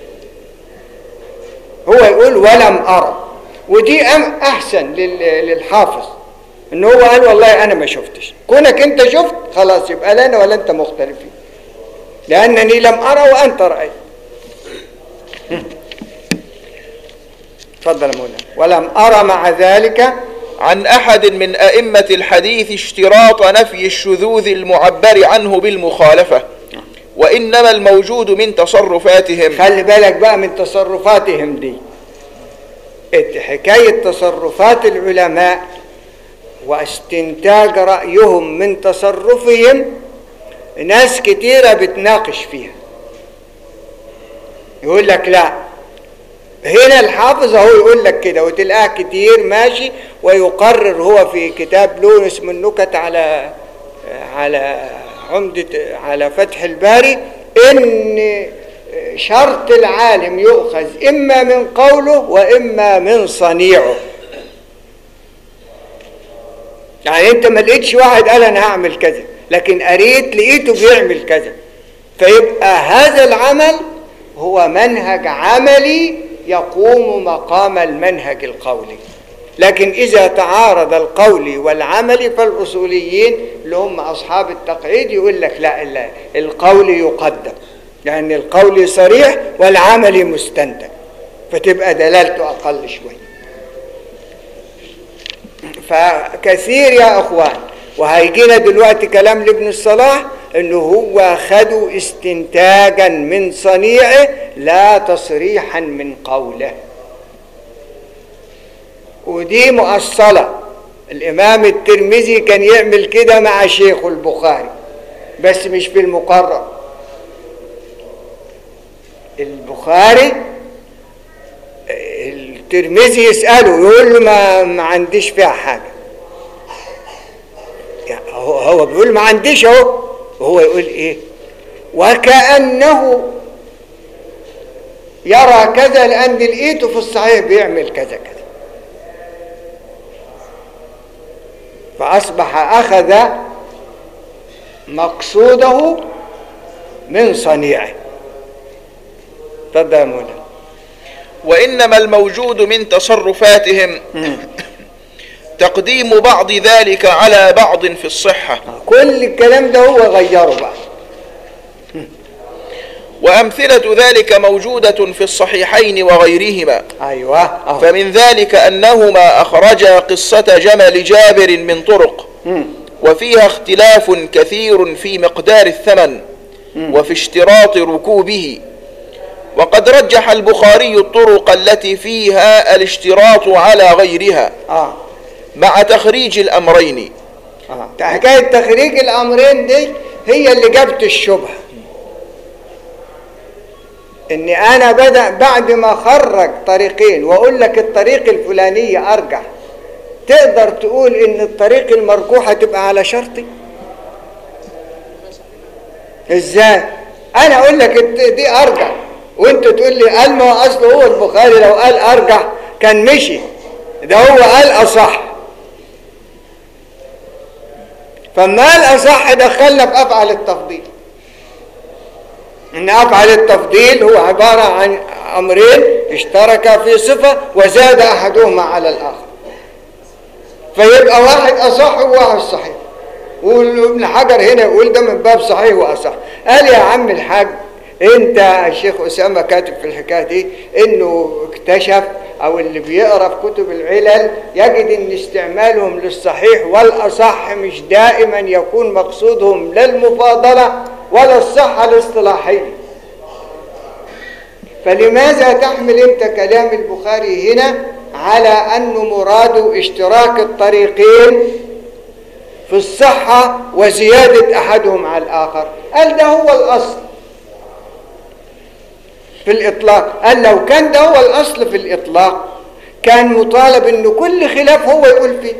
هو يقول ولم أرى ودي أم أحسن لل- للحافظ إن هو قال والله أنا ما شفتش كونك أنت شفت خلاص يبقى لا أنا ولا أنت مختلفين لأنني لم أرى وأنت رأيت تفضل يا مولانا ولم أرى مع ذلك عن أحد من أئمة الحديث اشتراط نفي الشذوذ المعبر عنه بالمخالفة وإنما الموجود من تصرفاتهم خلي بالك بقى من تصرفاتهم دي إت- حكاية تصرفات العلماء واستنتاج رأيهم من تصرفهم ناس كتيرة بتناقش فيها يقول لك لا هنا الحافظ اهو يقول لك كده وتلقاه كتير ماشي ويقرر هو في كتاب له اسمه النكت على على عمدة على فتح الباري ان شرط العالم يؤخذ اما من قوله واما من صنيعه يعني انت ما لقيتش واحد قال انا هعمل كذا لكن قريت لقيته بيعمل كذا فيبقى هذا العمل هو منهج عملي يقوم مقام المنهج القولي لكن إذا تعارض القولي والعملي فالأصوليين اللي هم أصحاب التقعيد يقول لك لا لا القولي يقدم لأن القولي صريح والعملي مستنتج فتبقى دلالته أقل شوية فكثير يا اخوان وهيجينا دلوقتي كلام لابن الصلاح انه هو خدوا استنتاجا من صنيعه لا تصريحا من قوله ودي مؤصله الامام الترمذي كان يعمل كده مع شيخه البخاري بس مش في المقرر البخاري الترمذي يسأله يقول له ما, ما عنديش فيها حاجة يعني هو, هو بيقول ما عنديش اهو وهو يقول ايه وكأنه يرى كذا لأن لقيته في الصحيح بيعمل كذا كذا فأصبح أخذ مقصوده من صنيعه تفضل يا مولانا وإنما الموجود من تصرفاتهم تقديم بعض ذلك على بعض في الصحة كل الكلام ده هو غيره بقى وأمثلة ذلك موجودة في الصحيحين وغيرهما ايوه أهو. فمن ذلك أنهما أخرجا قصة جمل جابر من طرق مم. وفيها اختلاف كثير في مقدار الثمن وفي اشتراط ركوبه وقد رجح البخاري الطرق التي فيها الاشتراط على غيرها اه مع تخريج الأمرين اه حكايه تخريج الامرين دي هي اللي جابت الشبهه ان انا بدا بعد ما خرج طريقين واقول لك الطريق الفلانيه ارجح تقدر تقول ان الطريق المرجوحه تبقى على شرطي ازاي انا اقول لك الت- دي ارجح وانت تقول لي قال ما هو اصله هو البخاري لو قال ارجح كان مشي ده هو قال اصح فما قال اصح دخلنا في افعل التفضيل ان افعل التفضيل هو عباره عن امرين اشتركا في صفه وزاد احدهما على الاخر فيبقى واحد اصح وواحد صحيح وابن حجر هنا يقول ده من باب صحيح واصح قال يا عم الحاج انت الشيخ اسامه كاتب في الحكايه دي انه اكتشف أو اللي بيقرأ في كتب العلل يجد أن استعمالهم للصحيح والأصح مش دائما يكون مقصودهم لا المفاضلة ولا الصحة الاصطلاحية فلماذا تحمل أنت كلام البخاري هنا على أنه مراد اشتراك الطريقين في الصحة وزيادة أحدهم على الآخر قال ده هو الأصل في الإطلاق قال لو كان ده هو الأصل في الإطلاق كان مطالب أنه كل خلاف هو يقول فيه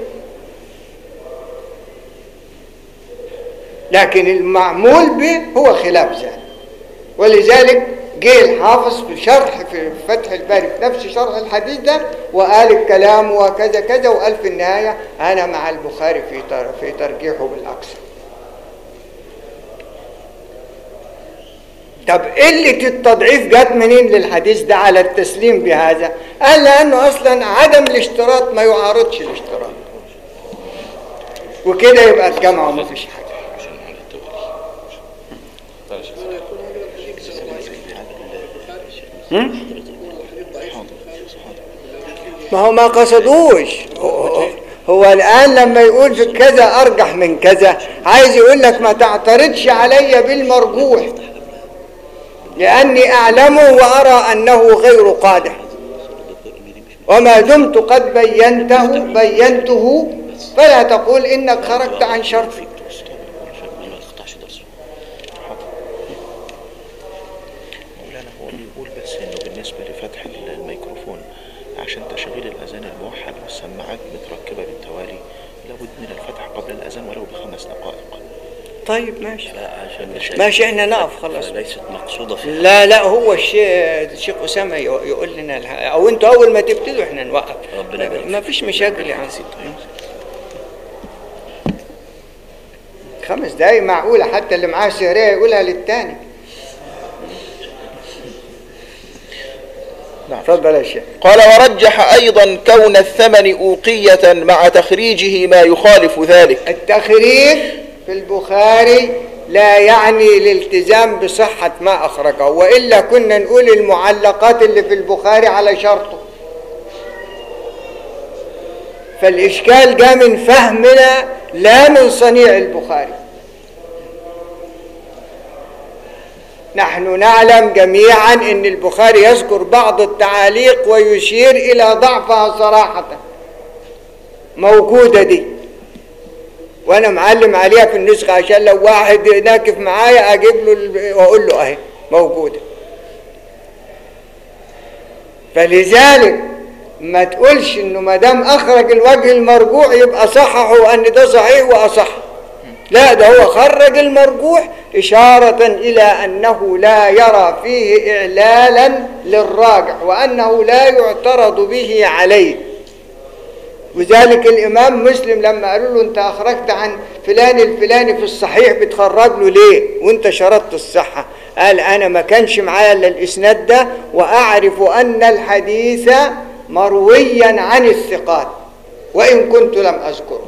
لكن المعمول به هو خلاف ذلك ولذلك جه الحافظ في شرح في فتح الباري في نفس شرح الحديث ده وقال الكلام وكذا كذا وقال في النهاية أنا مع البخاري في في ترجيحه بالأقصى طب قلة التضعيف جت منين للحديث ده على التسليم بهذا؟ قال لأنه أصلا عدم الاشتراط ما يعارضش الاشتراط وكده يبقى الجمع وما فيش حاجة ما هو ما قصدوش هو الآن لما يقول في كذا أرجح من كذا عايز يقول لك ما تعترضش علي بالمرجوح لأني أعلمه وأرى أنه غير قادح وما دمت قد بينته بينته فلا تقول إنك خرجت عن شرطي مولانا هو بيقول بس انه بالنسبه لفتح الميكروفون عشان تشغيل الاذان الموحد والسماعات متركبه بالتوالي لابد من الفتح قبل الاذان ولو بخمس دقائق طيب ماشي عشان ماشي احنا نقف خلاص ليست مقصودة في لا لا هو الشيخ الشيخ اسامه يق- يقول لنا الح- او انتوا اول ما تبتدوا احنا نوقف ربنا يبارك ما فيش مشاكل يا عم خمس دقايق معقوله حتى اللي معاه سهريه يقولها للتاني نعم. اتفضل يا شيخ قال ورجح أيضا كون الثمن أوقية مع تخريجه ما يخالف ذلك التخريج في البخاري لا يعني الالتزام بصحة ما أخرجه وإلا كنا نقول المعلقات اللي في البخاري على شرطه فالإشكال جاء من فهمنا لا من صنيع البخاري نحن نعلم جميعا أن البخاري يذكر بعض التعاليق ويشير إلى ضعفها صراحة موجودة دي وانا معلم عليها في النسخه عشان لو واحد ناكف معايا اجيب له ال- واقول له اهي موجوده فلذلك ما تقولش انه ما دام اخرج الوجه المرجوع يبقى صححه ان ده صحيح واصح لا ده هو خرج المرجوح إشارة إلى أنه لا يرى فيه إعلالا للراجح وأنه لا يعترض به عليه وذلك الإمام مسلم لما قالوا له أنت أخرجت عن فلان الفلاني في الصحيح بتخرج له ليه وأنت شرطت الصحة قال أنا ما كانش معايا إلا الإسناد ده وأعرف أن الحديث مرويا عن الثقات وإن كنت لم أذكره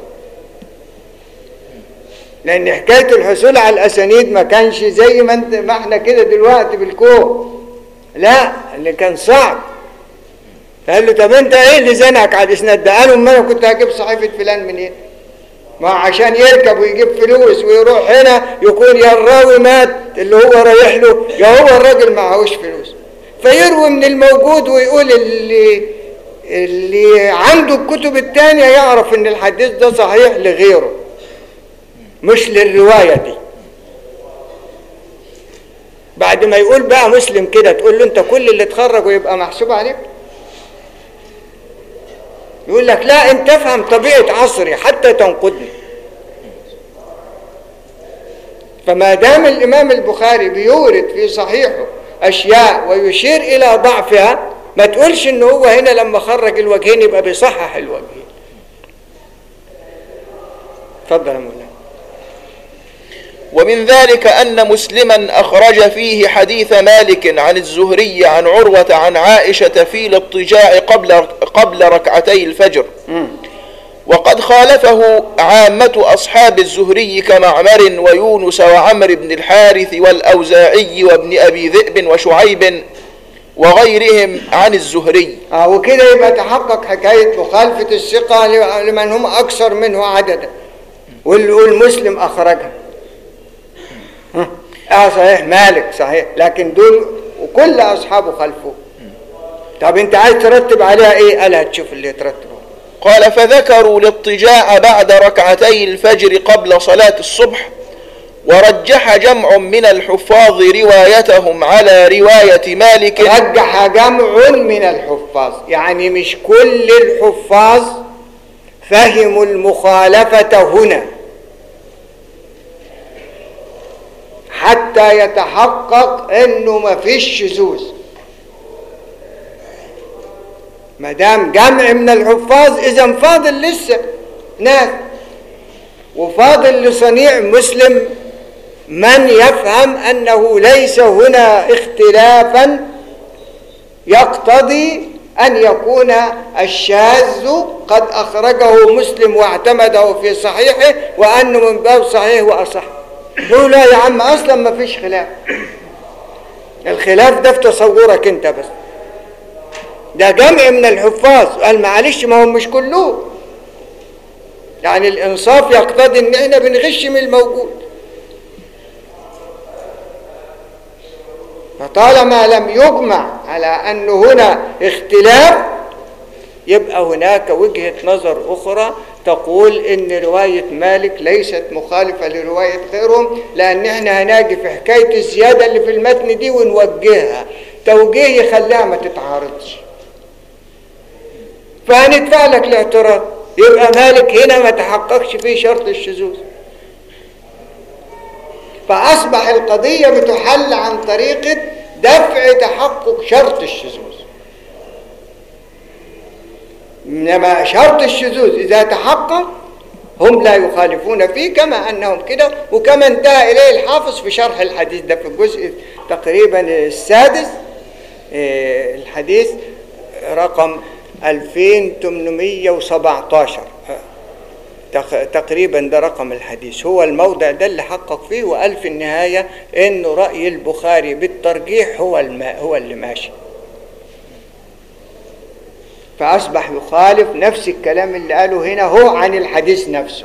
لأن حكاية الحصول على الأسانيد ما كانش زي ما, انت ما احنا كده دلوقتي بالكوم لا اللي كان صعب فقال له طب انت ايه اللي زنقك على الاسناد ده؟ قالوا ما انا كنت هجيب صحيفه فلان منين؟ ما عشان يركب ويجيب فلوس ويروح هنا يكون يا الراوي مات اللي هو رايح له يا هو الراجل معهوش فلوس فيروي من الموجود ويقول اللي اللي عنده الكتب التانية يعرف ان الحديث ده صحيح لغيره مش للرواية دي بعد ما يقول بقى مسلم كده تقول له انت كل اللي اتخرج ويبقى محسوب عليك يقول لك لا انت افهم طبيعة عصري حتى تنقدني فما دام الامام البخاري بيورد في صحيحه اشياء ويشير الى ضعفها ما تقولش ان هو هنا لما خرج الوجهين يبقى بيصحح الوجهين اتفضل يا مولانا ومن ذلك أن مسلما أخرج فيه حديث مالك عن الزهري عن عروة عن عائشة في الاضطجاع قبل قبل ركعتي الفجر وقد خالفه عامة أصحاب الزهري كمعمر ويونس وعمر بن الحارث والأوزاعي وابن أبي ذئب وشعيب وغيرهم عن الزهري اه وكده يبقى تحقق حكاية مخالفة الثقة لمن هم أكثر منه عددا وال- والمسلم أخرجها ها. اه صحيح مالك صحيح لكن دول وكل أصحابه خلفوه طب أنت عايز ترتب عليها إيه؟ قال هتشوف اللي يترتب قال فذكروا الاضطجاع بعد ركعتي الفجر قبل صلاة الصبح ورجح جمع من الحفاظ روايتهم على رواية مالك رجح جمع من الحفاظ يعني مش كل الحفاظ فهموا المخالفة هنا حتى يتحقق انه ما فيش شذوذ ما دام جمع من الحفاظ اذا فاضل لسه ناس وفاضل لصنيع مسلم من يفهم انه ليس هنا اختلافا يقتضي ان يكون الشاذ قد اخرجه مسلم واعتمده في صحيحه وانه من باب صحيح واصح يقول لا يا عم اصلا ما فيش خلاف الخلاف ده في تصورك انت بس ده جمع من الحفاظ قال معلش ما هم مش كلهم يعني الانصاف يقتضي ان احنا بنغش من الموجود فطالما لم يجمع على أن هنا اختلاف يبقى هناك وجهة نظر أخرى تقول إن رواية مالك ليست مخالفة لرواية غيرهم لأن إحنا هناجي في حكاية الزيادة اللي في المتن دي ونوجهها توجيه يخليها ما تتعارضش فهندفع لك الاعتراض يبقى مالك هنا ما تحققش فيه شرط الشذوذ فأصبح القضية بتحل عن طريقة دفع تحقق شرط الشذوذ إنما شرط الشذوذ إذا تحقق هم لا يخالفون فيه كما أنهم كده وكما انتهى إليه الحافظ في شرح الحديث ده في الجزء تقريبا السادس آه، الحديث رقم 2817 تق- تقريبا ده رقم الحديث هو الموضع ده اللي حقق فيه وقال في النهاية انه رأي البخاري بالترجيح هو الماء هو اللي ماشي فأصبح يخالف نفس الكلام اللي قاله هنا هو عن الحديث نفسه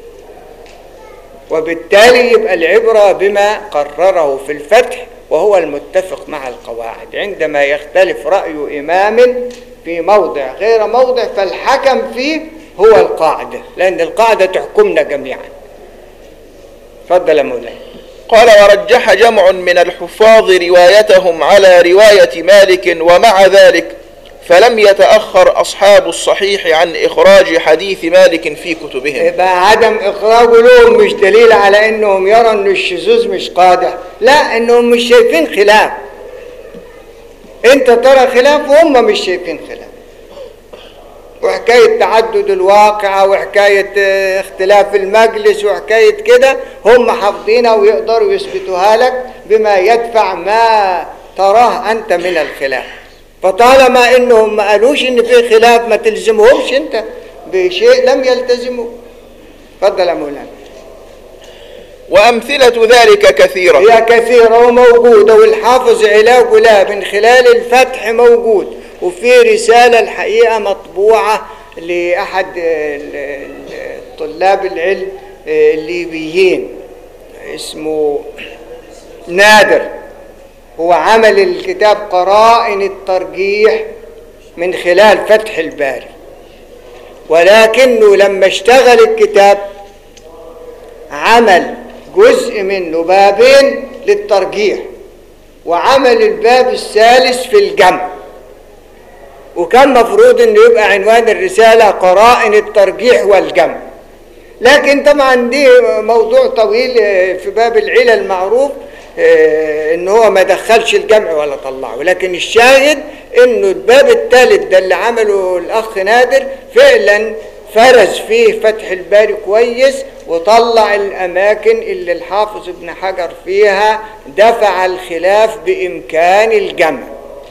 وبالتالي يبقى العبرة بما قرره في الفتح وهو المتفق مع القواعد عندما يختلف رأي إمام في موضع غير موضع فالحكم فيه هو القاعدة لأن القاعدة تحكمنا جميعا تفضل يا مولاي قال ورجح جمع من الحفاظ روايتهم على رواية مالك ومع ذلك فلم يتأخر أصحاب الصحيح عن إخراج حديث مالك في كتبهم يبقى عدم إخراجه لهم مش دليل على إنهم يروا إن الشذوذ مش قادح لا إنهم مش شايفين خلاف أنت ترى خلاف وهم مش شايفين خلاف وحكاية تعدد الواقعة وحكاية آه، اختلاف المجلس وحكاية كده هم حافظينها ويقدروا يثبتوها لك بما يدفع ما تراه أنت من الخلاف فطالما انهم ما قالوش ان في خلاف ما تلزمهمش انت بشيء لم يلتزموا اتفضل يا مولانا وأمثلة ذلك كثيرة هي كثيرة وموجودة والحافظ علاج لها من خلال الفتح موجود وفي رسالة الحقيقة مطبوعة لأحد ال- ال- طلاب العلم الليبيين اسمه نادر هو عمل الكتاب قرائن الترجيح من خلال فتح الباري ولكنه لما اشتغل الكتاب عمل جزء منه بابين للترجيح وعمل الباب الثالث في الجمع وكان مفروض انه يبقى عنوان الرسالة قرائن الترجيح والجمع لكن طبعا دي موضوع طويل آه، في باب العلل معروف آه، ان هو ما دخلش الجمع ولا طلعه لكن الشاهد انه الباب الثالث ده اللي عمله الاخ نادر فعلا فرز فيه فتح الباري كويس وطلع الاماكن اللي الحافظ ابن حجر فيها دفع الخلاف بامكان الجمع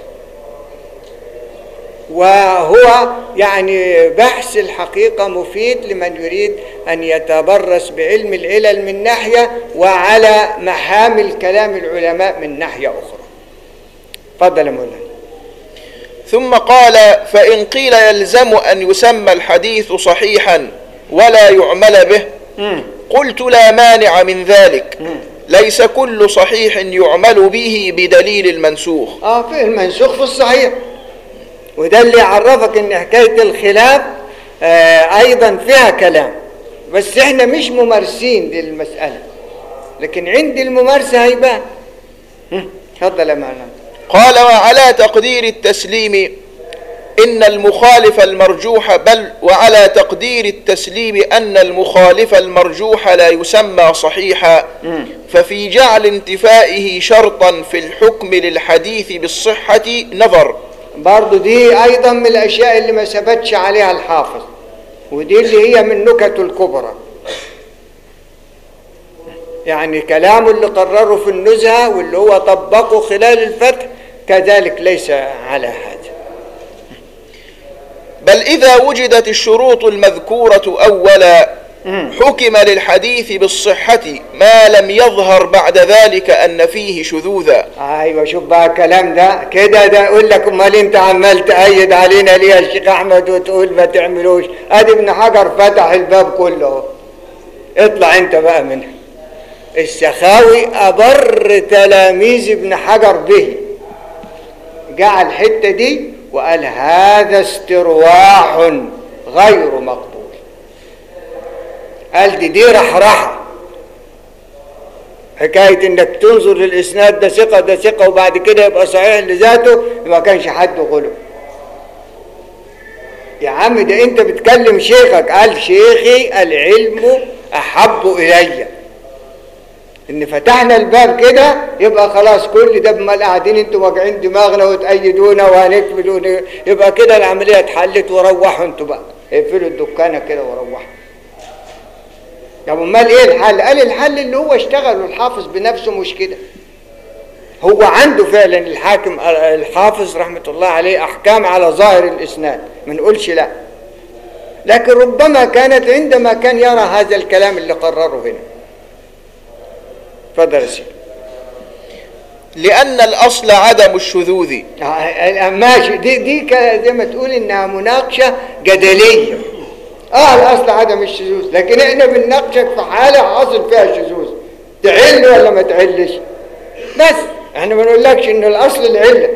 وهو يعني بحث الحقيقة مفيد لمن يريد أن يتبرس بعلم العلل من ناحية وعلى محامل كلام العلماء من ناحية أخرى فضل يا مولانا ثم قال فإن قيل يلزم أن يسمى الحديث صحيحا ولا يعمل به قلت لا مانع من ذلك ليس كل صحيح يعمل به بدليل المنسوخ اه في المنسوخ في الصحيح وده اللي يعرفك ان حكايه الخلاف آه ايضا فيها كلام بس احنا مش ممارسين للمساله لكن عند الممارسه هيبان هم، اتفضل يا مولانا قال وعلى تقدير التسليم إن المخالف المرجوح بل وعلى تقدير التسليم أن المخالف المرجوح لا يسمى صحيحا ففي جعل انتفائه شرطا في الحكم للحديث بالصحة نظر برضو دي ايضا من الاشياء اللي ما ثبتش عليها الحافظ ودي اللي هي من نكته الكبرى يعني كلامه اللي قرره في النزهه واللي هو طبقه خلال الفتح كذلك ليس على هذا بل إذا وجدت الشروط المذكورة أولا حكم للحديث بالصحة ما لم يظهر بعد ذلك أن فيه شذوذا ايوه شوف بقى الكلام ده كده ده يقول لك امال انت عمال تأيد علينا ليه يا شيخ احمد وتقول ما تعملوش ادي ابن حجر فتح الباب كله اهو. اطلع انت بقى منها السخاوي ابر تلاميذ ابن حجر به جعل الحته دي وقال هذا استرواح غير مقبول قال دي دي رحرحه حكاية انك تنظر للاسناد ده ثقة ده ثقة وبعد كده يبقى صحيح لذاته ما كانش حد غلو يا عم ده انت بتكلم شيخك قال شيخي العلم احب الي ان فتحنا الباب كده يبقى خلاص كل ده بمال قاعدين انتوا واجعين دماغنا وتأيدونا وهنكمل ون- يبقى كده العملية اتحلت وروحوا انتوا بقى اقفلوا الدكانة كده وروحوا طب امال ايه الحل؟ قال الحل اللي هو اشتغل والحافظ بنفسه مش كده. هو عنده فعلا الحاكم الحافظ رحمه الله عليه احكام على ظاهر الاسناد، ما نقولش لا. لكن ربما كانت عندما كان يرى هذا الكلام اللي قرره هنا. اتفضل يا سيدي. لأن الأصل عدم الشذوذ آه، آه، ماشي دي دي ك- زي ما تقول انها مناقشه جدليه. اه الاصل عدم الشذوذ، لكن احنا بنناقشك في حاله حاصل فيها شذوذ. تعل ولا ما تعلش؟ بس احنا ما نقولكش ان الاصل العله.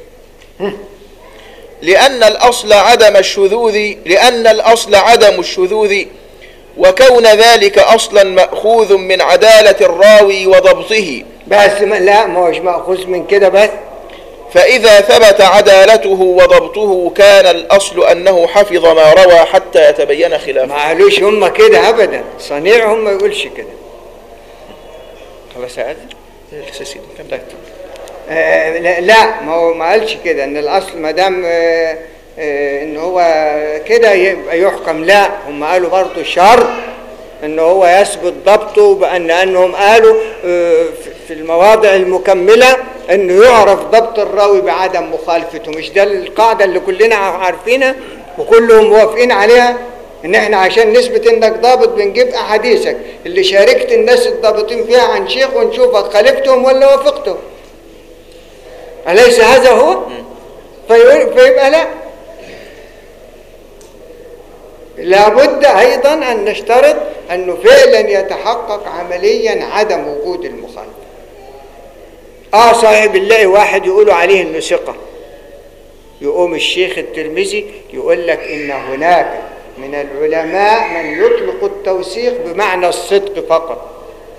لأن الأصل عدم الشذوذ لأن الأصل عدم الشذوذ وكون ذلك أصلا مأخوذ من عدالة الراوي وضبطه بس ما لا ما هوش ماخوذ من كده بس فإذا ثبت عدالته وضبطه كان الأصل أنه حفظ ما روى حتى يتبين ما خلافه قالوش هم كده ابدا صنيعهم ما يقولش كده خلاص يا أدم؟ آه لا, لا ما هو ما قالش كده ان الاصل ما دام آه آه ان هو كده يبقى يحكم لا هم قالوا برضه شرط ان هو يثبت ضبطه بان انهم قالوا آه في- في المواضع المكمله انه يعرف ضبط الراوي بعدم مخالفته مش ده القاعده اللي كلنا عارفينها وكلهم موافقين عليها ان احنا عشان نثبت انك ضابط بنجيب احاديثك اللي شاركت الناس الضابطين فيها عن شيخ ونشوفك خالفتهم ولا وافقتهم أليس هذا هو؟ فيقول فيبقى لا لابد أيضا أن نشترط أنه فعلا يتحقق عمليا عدم وجود المخالفة آه صحيح بالله واحد يقولوا عليه إنه ثقة يقوم الشيخ الترمذي يقول لك إن هناك من العلماء من يطلق التوثيق بمعنى الصدق فقط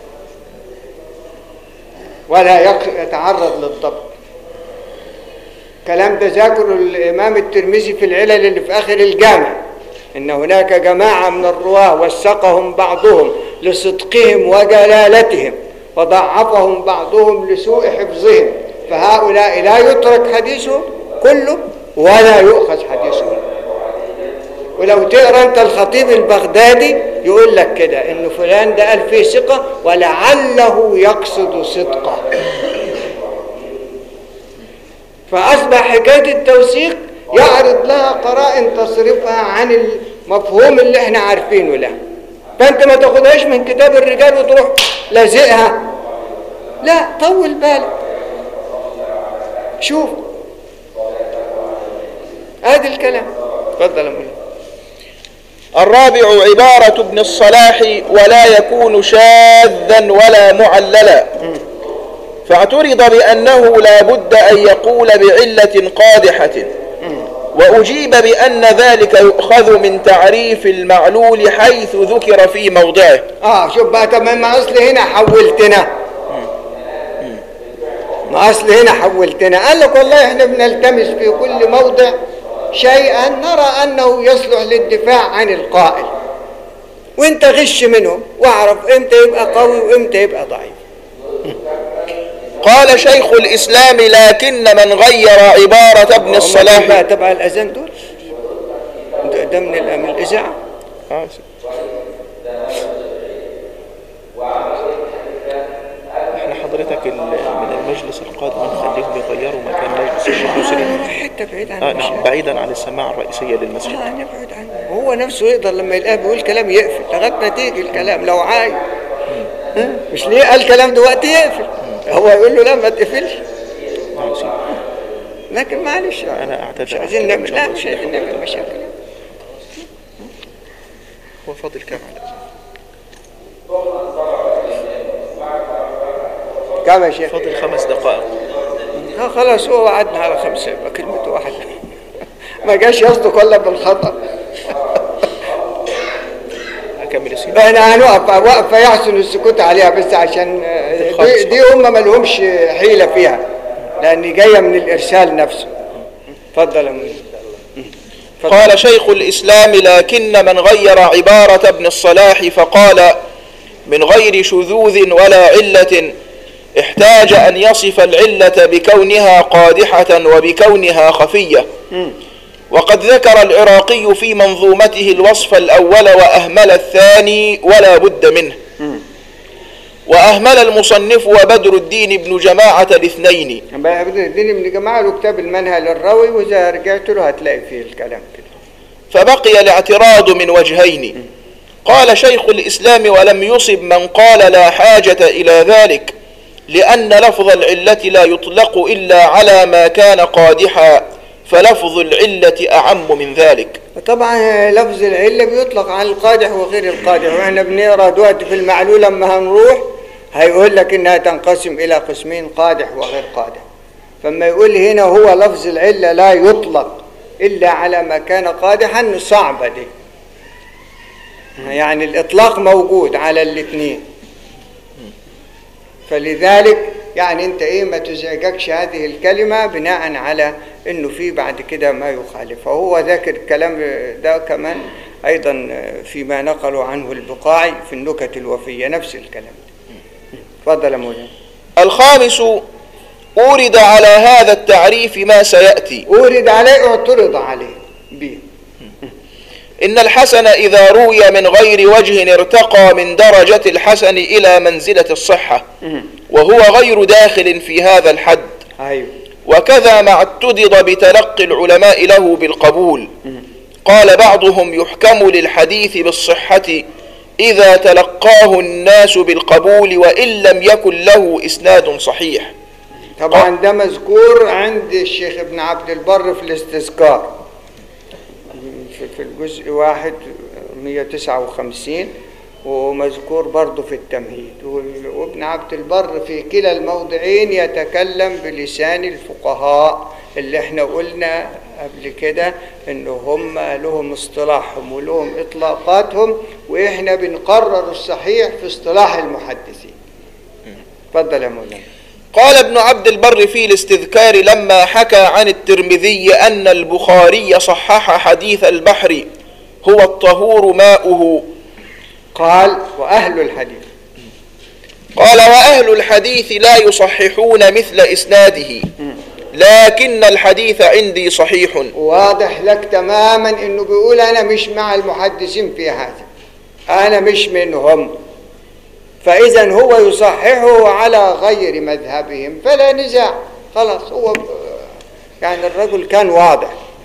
ولا يق- يتعرض للضبط الكلام ده ذكره الإمام الترمذي في العلل اللي في آخر الجامع إن هناك جماعة من الرواة وثقهم بعضهم لصدقهم وجلالتهم وضعفهم بعضهم لسوء حفظهم فهؤلاء لا يترك حديثهم كله ولا يؤخذ حديثهم ولو تقرا انت الخطيب البغدادي يقول لك كده انه فلان ده قال فيه ثقه ولعله يقصد صدقه فأصبح حكاية التوثيق يعرض لها قرائن تصرفها عن المفهوم اللي احنا عارفينه له فأنت ما تاخدهاش من كتاب الرجال وتروح لازقها لا طول بالك شوف ادي الكلام اتفضل يا مولانا الرابع عبارة ابن الصلاح ولا يكون شاذا ولا معللا فاعترض بأنه لا بد أن يقول بعلة قادحة وأجيب بأن ذلك يؤخذ من تعريف المعلول حيث ذكر في موضعه اه شوف بقى طب ما اصل هنا حولتنا ما اصل هنا حولتنا قال لك والله احنا بنلتمس في كل موضع شيئا نرى انه يصلح للدفاع عن القائل وانت غش منهم واعرف امتى يبقى قوي وامتى يبقى ضعيف قال شيخ الإسلام لكن من غير عبارة ابن بقى الصلاح تبع الاذان دول ده, ده من ال- من الاذاعه آه، احنا حضرتك ال- من المجلس القادم نخليهم يغيروا مكان مجلس الشيخ يسري حته بعيد عن آه المشاكل. نعم بعيدا عن السماعة الرئيسية للمسجد اه نبعد عنه هو نفسه يقدر لما يلاقيه بيقول كلام يقفل لغايه ما تيجي الكلام لو عايز ها؟ مش ليه قال كلام دلوقتي يقفل هو يقول له لا ما تقفلش نعم سيدي. لكن معلش أنا أعتذر مش عايزين إن نعمل شاء لا الله مش عايزين نعمل مشاكل هو فاضل كام على كم يا شيخ فاضل خمس دقائق آه خلاص هو وعدنا على خمسة يبقى كلمته واحدة ما جاش يصدق ولا بالخطأ أكمل يا سيدي احنا هنقف وقفة يحسن السكوت عليها بس عشان آه، دي, دي هم ما لهمش حيلة فيها لأن جاية من الإرسال نفسه اتفضل يا منير اتفضل. قال شيخ الإسلام لكن من غير عبارة ابن الصلاح فقال من غير شذوذ ولا علة احتاج أن يصف العلة بكونها قادحة وبكونها خفية وقد ذكر العراقي في منظومته الوصف الأول وأهمل الثاني ولا بد منه وأهمل المصنف وبدر الدين بن جماعة الاثنين بقى بدر الدين ابن جماعة له كتاب المنهل الروي وإذا رجعت له هتلاقي فيه الكلام كده فبقي الاعتراض من وجهين قال شيخ الإسلام ولم يصب من قال لا حاجة إلى ذلك لأن لفظ العلة لا يطلق إلا على ما كان قادحا فلفظ العلة أعم من ذلك طبعا لفظ العلة بيطلق على القادح وغير القادح واحنا بنقرا دلوقتي في المعلول لما هنروح هيقول لك انها تنقسم الى قسمين قادح وغير قادح فما يقول هنا هو لفظ العلة لا يطلق الا على ما كان قادحا صعبة دي يعني الاطلاق موجود على الاثنين فلذلك يعني انت ايه ما تزعجكش هذه الكلمة بناء على انه في بعد كده ما يخالف فهو ذاكر الكلام ده كمان ايضا فيما نقلوا عنه البقاعي في النكت الوفية نفس الكلام ده. اتفضل يا مولانا الخامس أورد على هذا التعريف ما سيأتي أورد عليه اعترض عليه به إن الحسن إذا روي من غير وجه ارتقى من درجة الحسن إلى منزلة الصحة وهو غير داخل في هذا الحد ايوه وكذا ما اعتدض بتلقي العلماء له بالقبول قال بعضهم يحكم للحديث بالصحة إذا تلقاه الناس بالقبول وإن لم يكن له إسناد صحيح طبعا ده مذكور عند الشيخ ابن عبد البر في الاستذكار في- في الجزء واحد 159 ومذكور برضه في التمهيد وال- وابن عبد البر في كلا الموضعين يتكلم بلسان الفقهاء اللي احنا قلنا قبل كده ان هم لهم اصطلاحهم ولهم اطلاقاتهم واحنا بنقرر الصحيح في اصطلاح المحدثين اتفضل يا مولانا قال ابن عبد البر في الاستذكار لما حكى عن الترمذي أن البخاري صحح حديث البحر هو الطهور ماؤه قال واهل الحديث قال وأهل الحديث لا يصححون مثل إسناده لكن الحديث عندي صحيح واضح لك تماما انه بيقول انا مش مع المحدثين في هذا انا مش منهم فاذا هو يصححه على غير مذهبهم فلا نزاع خلاص هو يعني الرجل كان واضح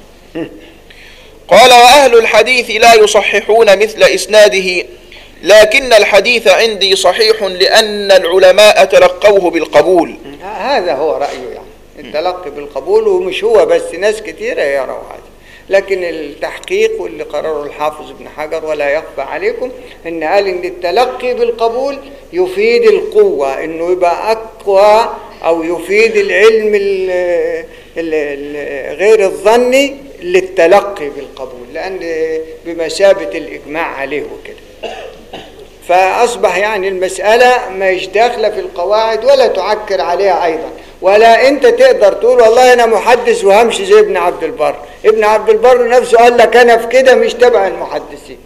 قال وأهل الحديث لا يصححون مثل إسناده لكن الحديث عندي صحيح لأن العلماء تلقوه بالقبول هذا هو رايه يعني التلقي بالقبول ومش هو بس ناس كثيره يروا هذا لكن التحقيق واللي قرره الحافظ ابن حجر ولا يخفى عليكم ان قال ان التلقي بالقبول يفيد القوة انه يبقى اقوى او يفيد العلم ال ال ال غير الظني للتلقي بالقبول لان بمثابة الاجماع عليه وكده فأصبح يعني المسألة مش داخلة في القواعد ولا تعكر عليها أيضا ولا أنت تقدر تقول والله أنا محدث وهمشي زي ابن عبد البر ابن عبد البر نفسه قال لك أنا في كده مش تبع المحدثين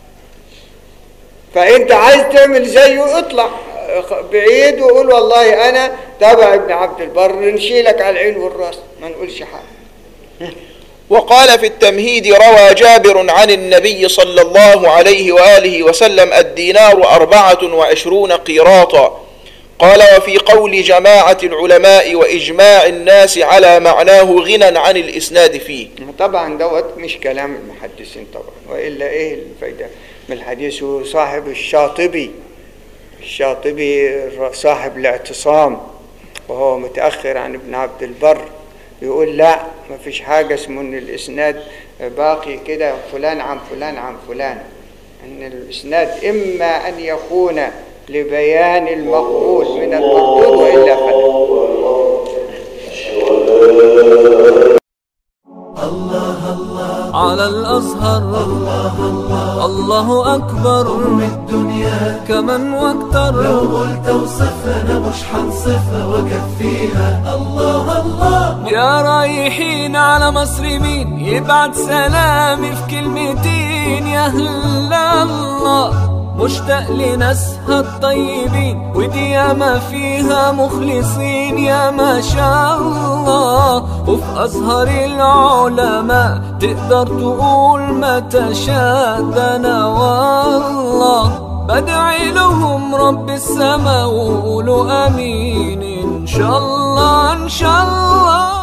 فأنت عايز تعمل زيه اطلع بعيد وقول والله أنا تبع ابن عبد البر نشيلك على العين والراس ما نقولش حاجة وقال في التمهيد روى جابر عن النبي صلى الله عليه وآله وسلم الدينار أربعة وعشرون قيراطا قال وفي قول جماعة العلماء وإجماع الناس على معناه غنى عن الإسناد فيه طبعا دوت مش كلام المحدثين طبعا والا ايه الفايده من الحديث هو صاحب الشاطبي الشاطبي صاحب الاعتصام وهو متاخر عن ابن عبد البر يقول لا ما فيش حاجه اسمه ان الاسناد باقي كده فلان عن فلان عن فلان ان الاسناد اما ان يكون لبيان المقبول من المردود والا فلا على الأزهر الله أكبر من الدنيا كمن واكتر لو قلت وصفنا مش حنصفها وكفيها الله الله يا رايحين على مصر مين يبعت سلامي في كلمتين يا هلا الله مشتاق لناسها الطيبين ودي ياما فيها مخلصين يا ما شاء الله وفي أزهر العلماء تقدر تقول ما تشاء ده أنا والله بدعي لهم رب السما وقولوا امين ان شاء الله ان شاء الله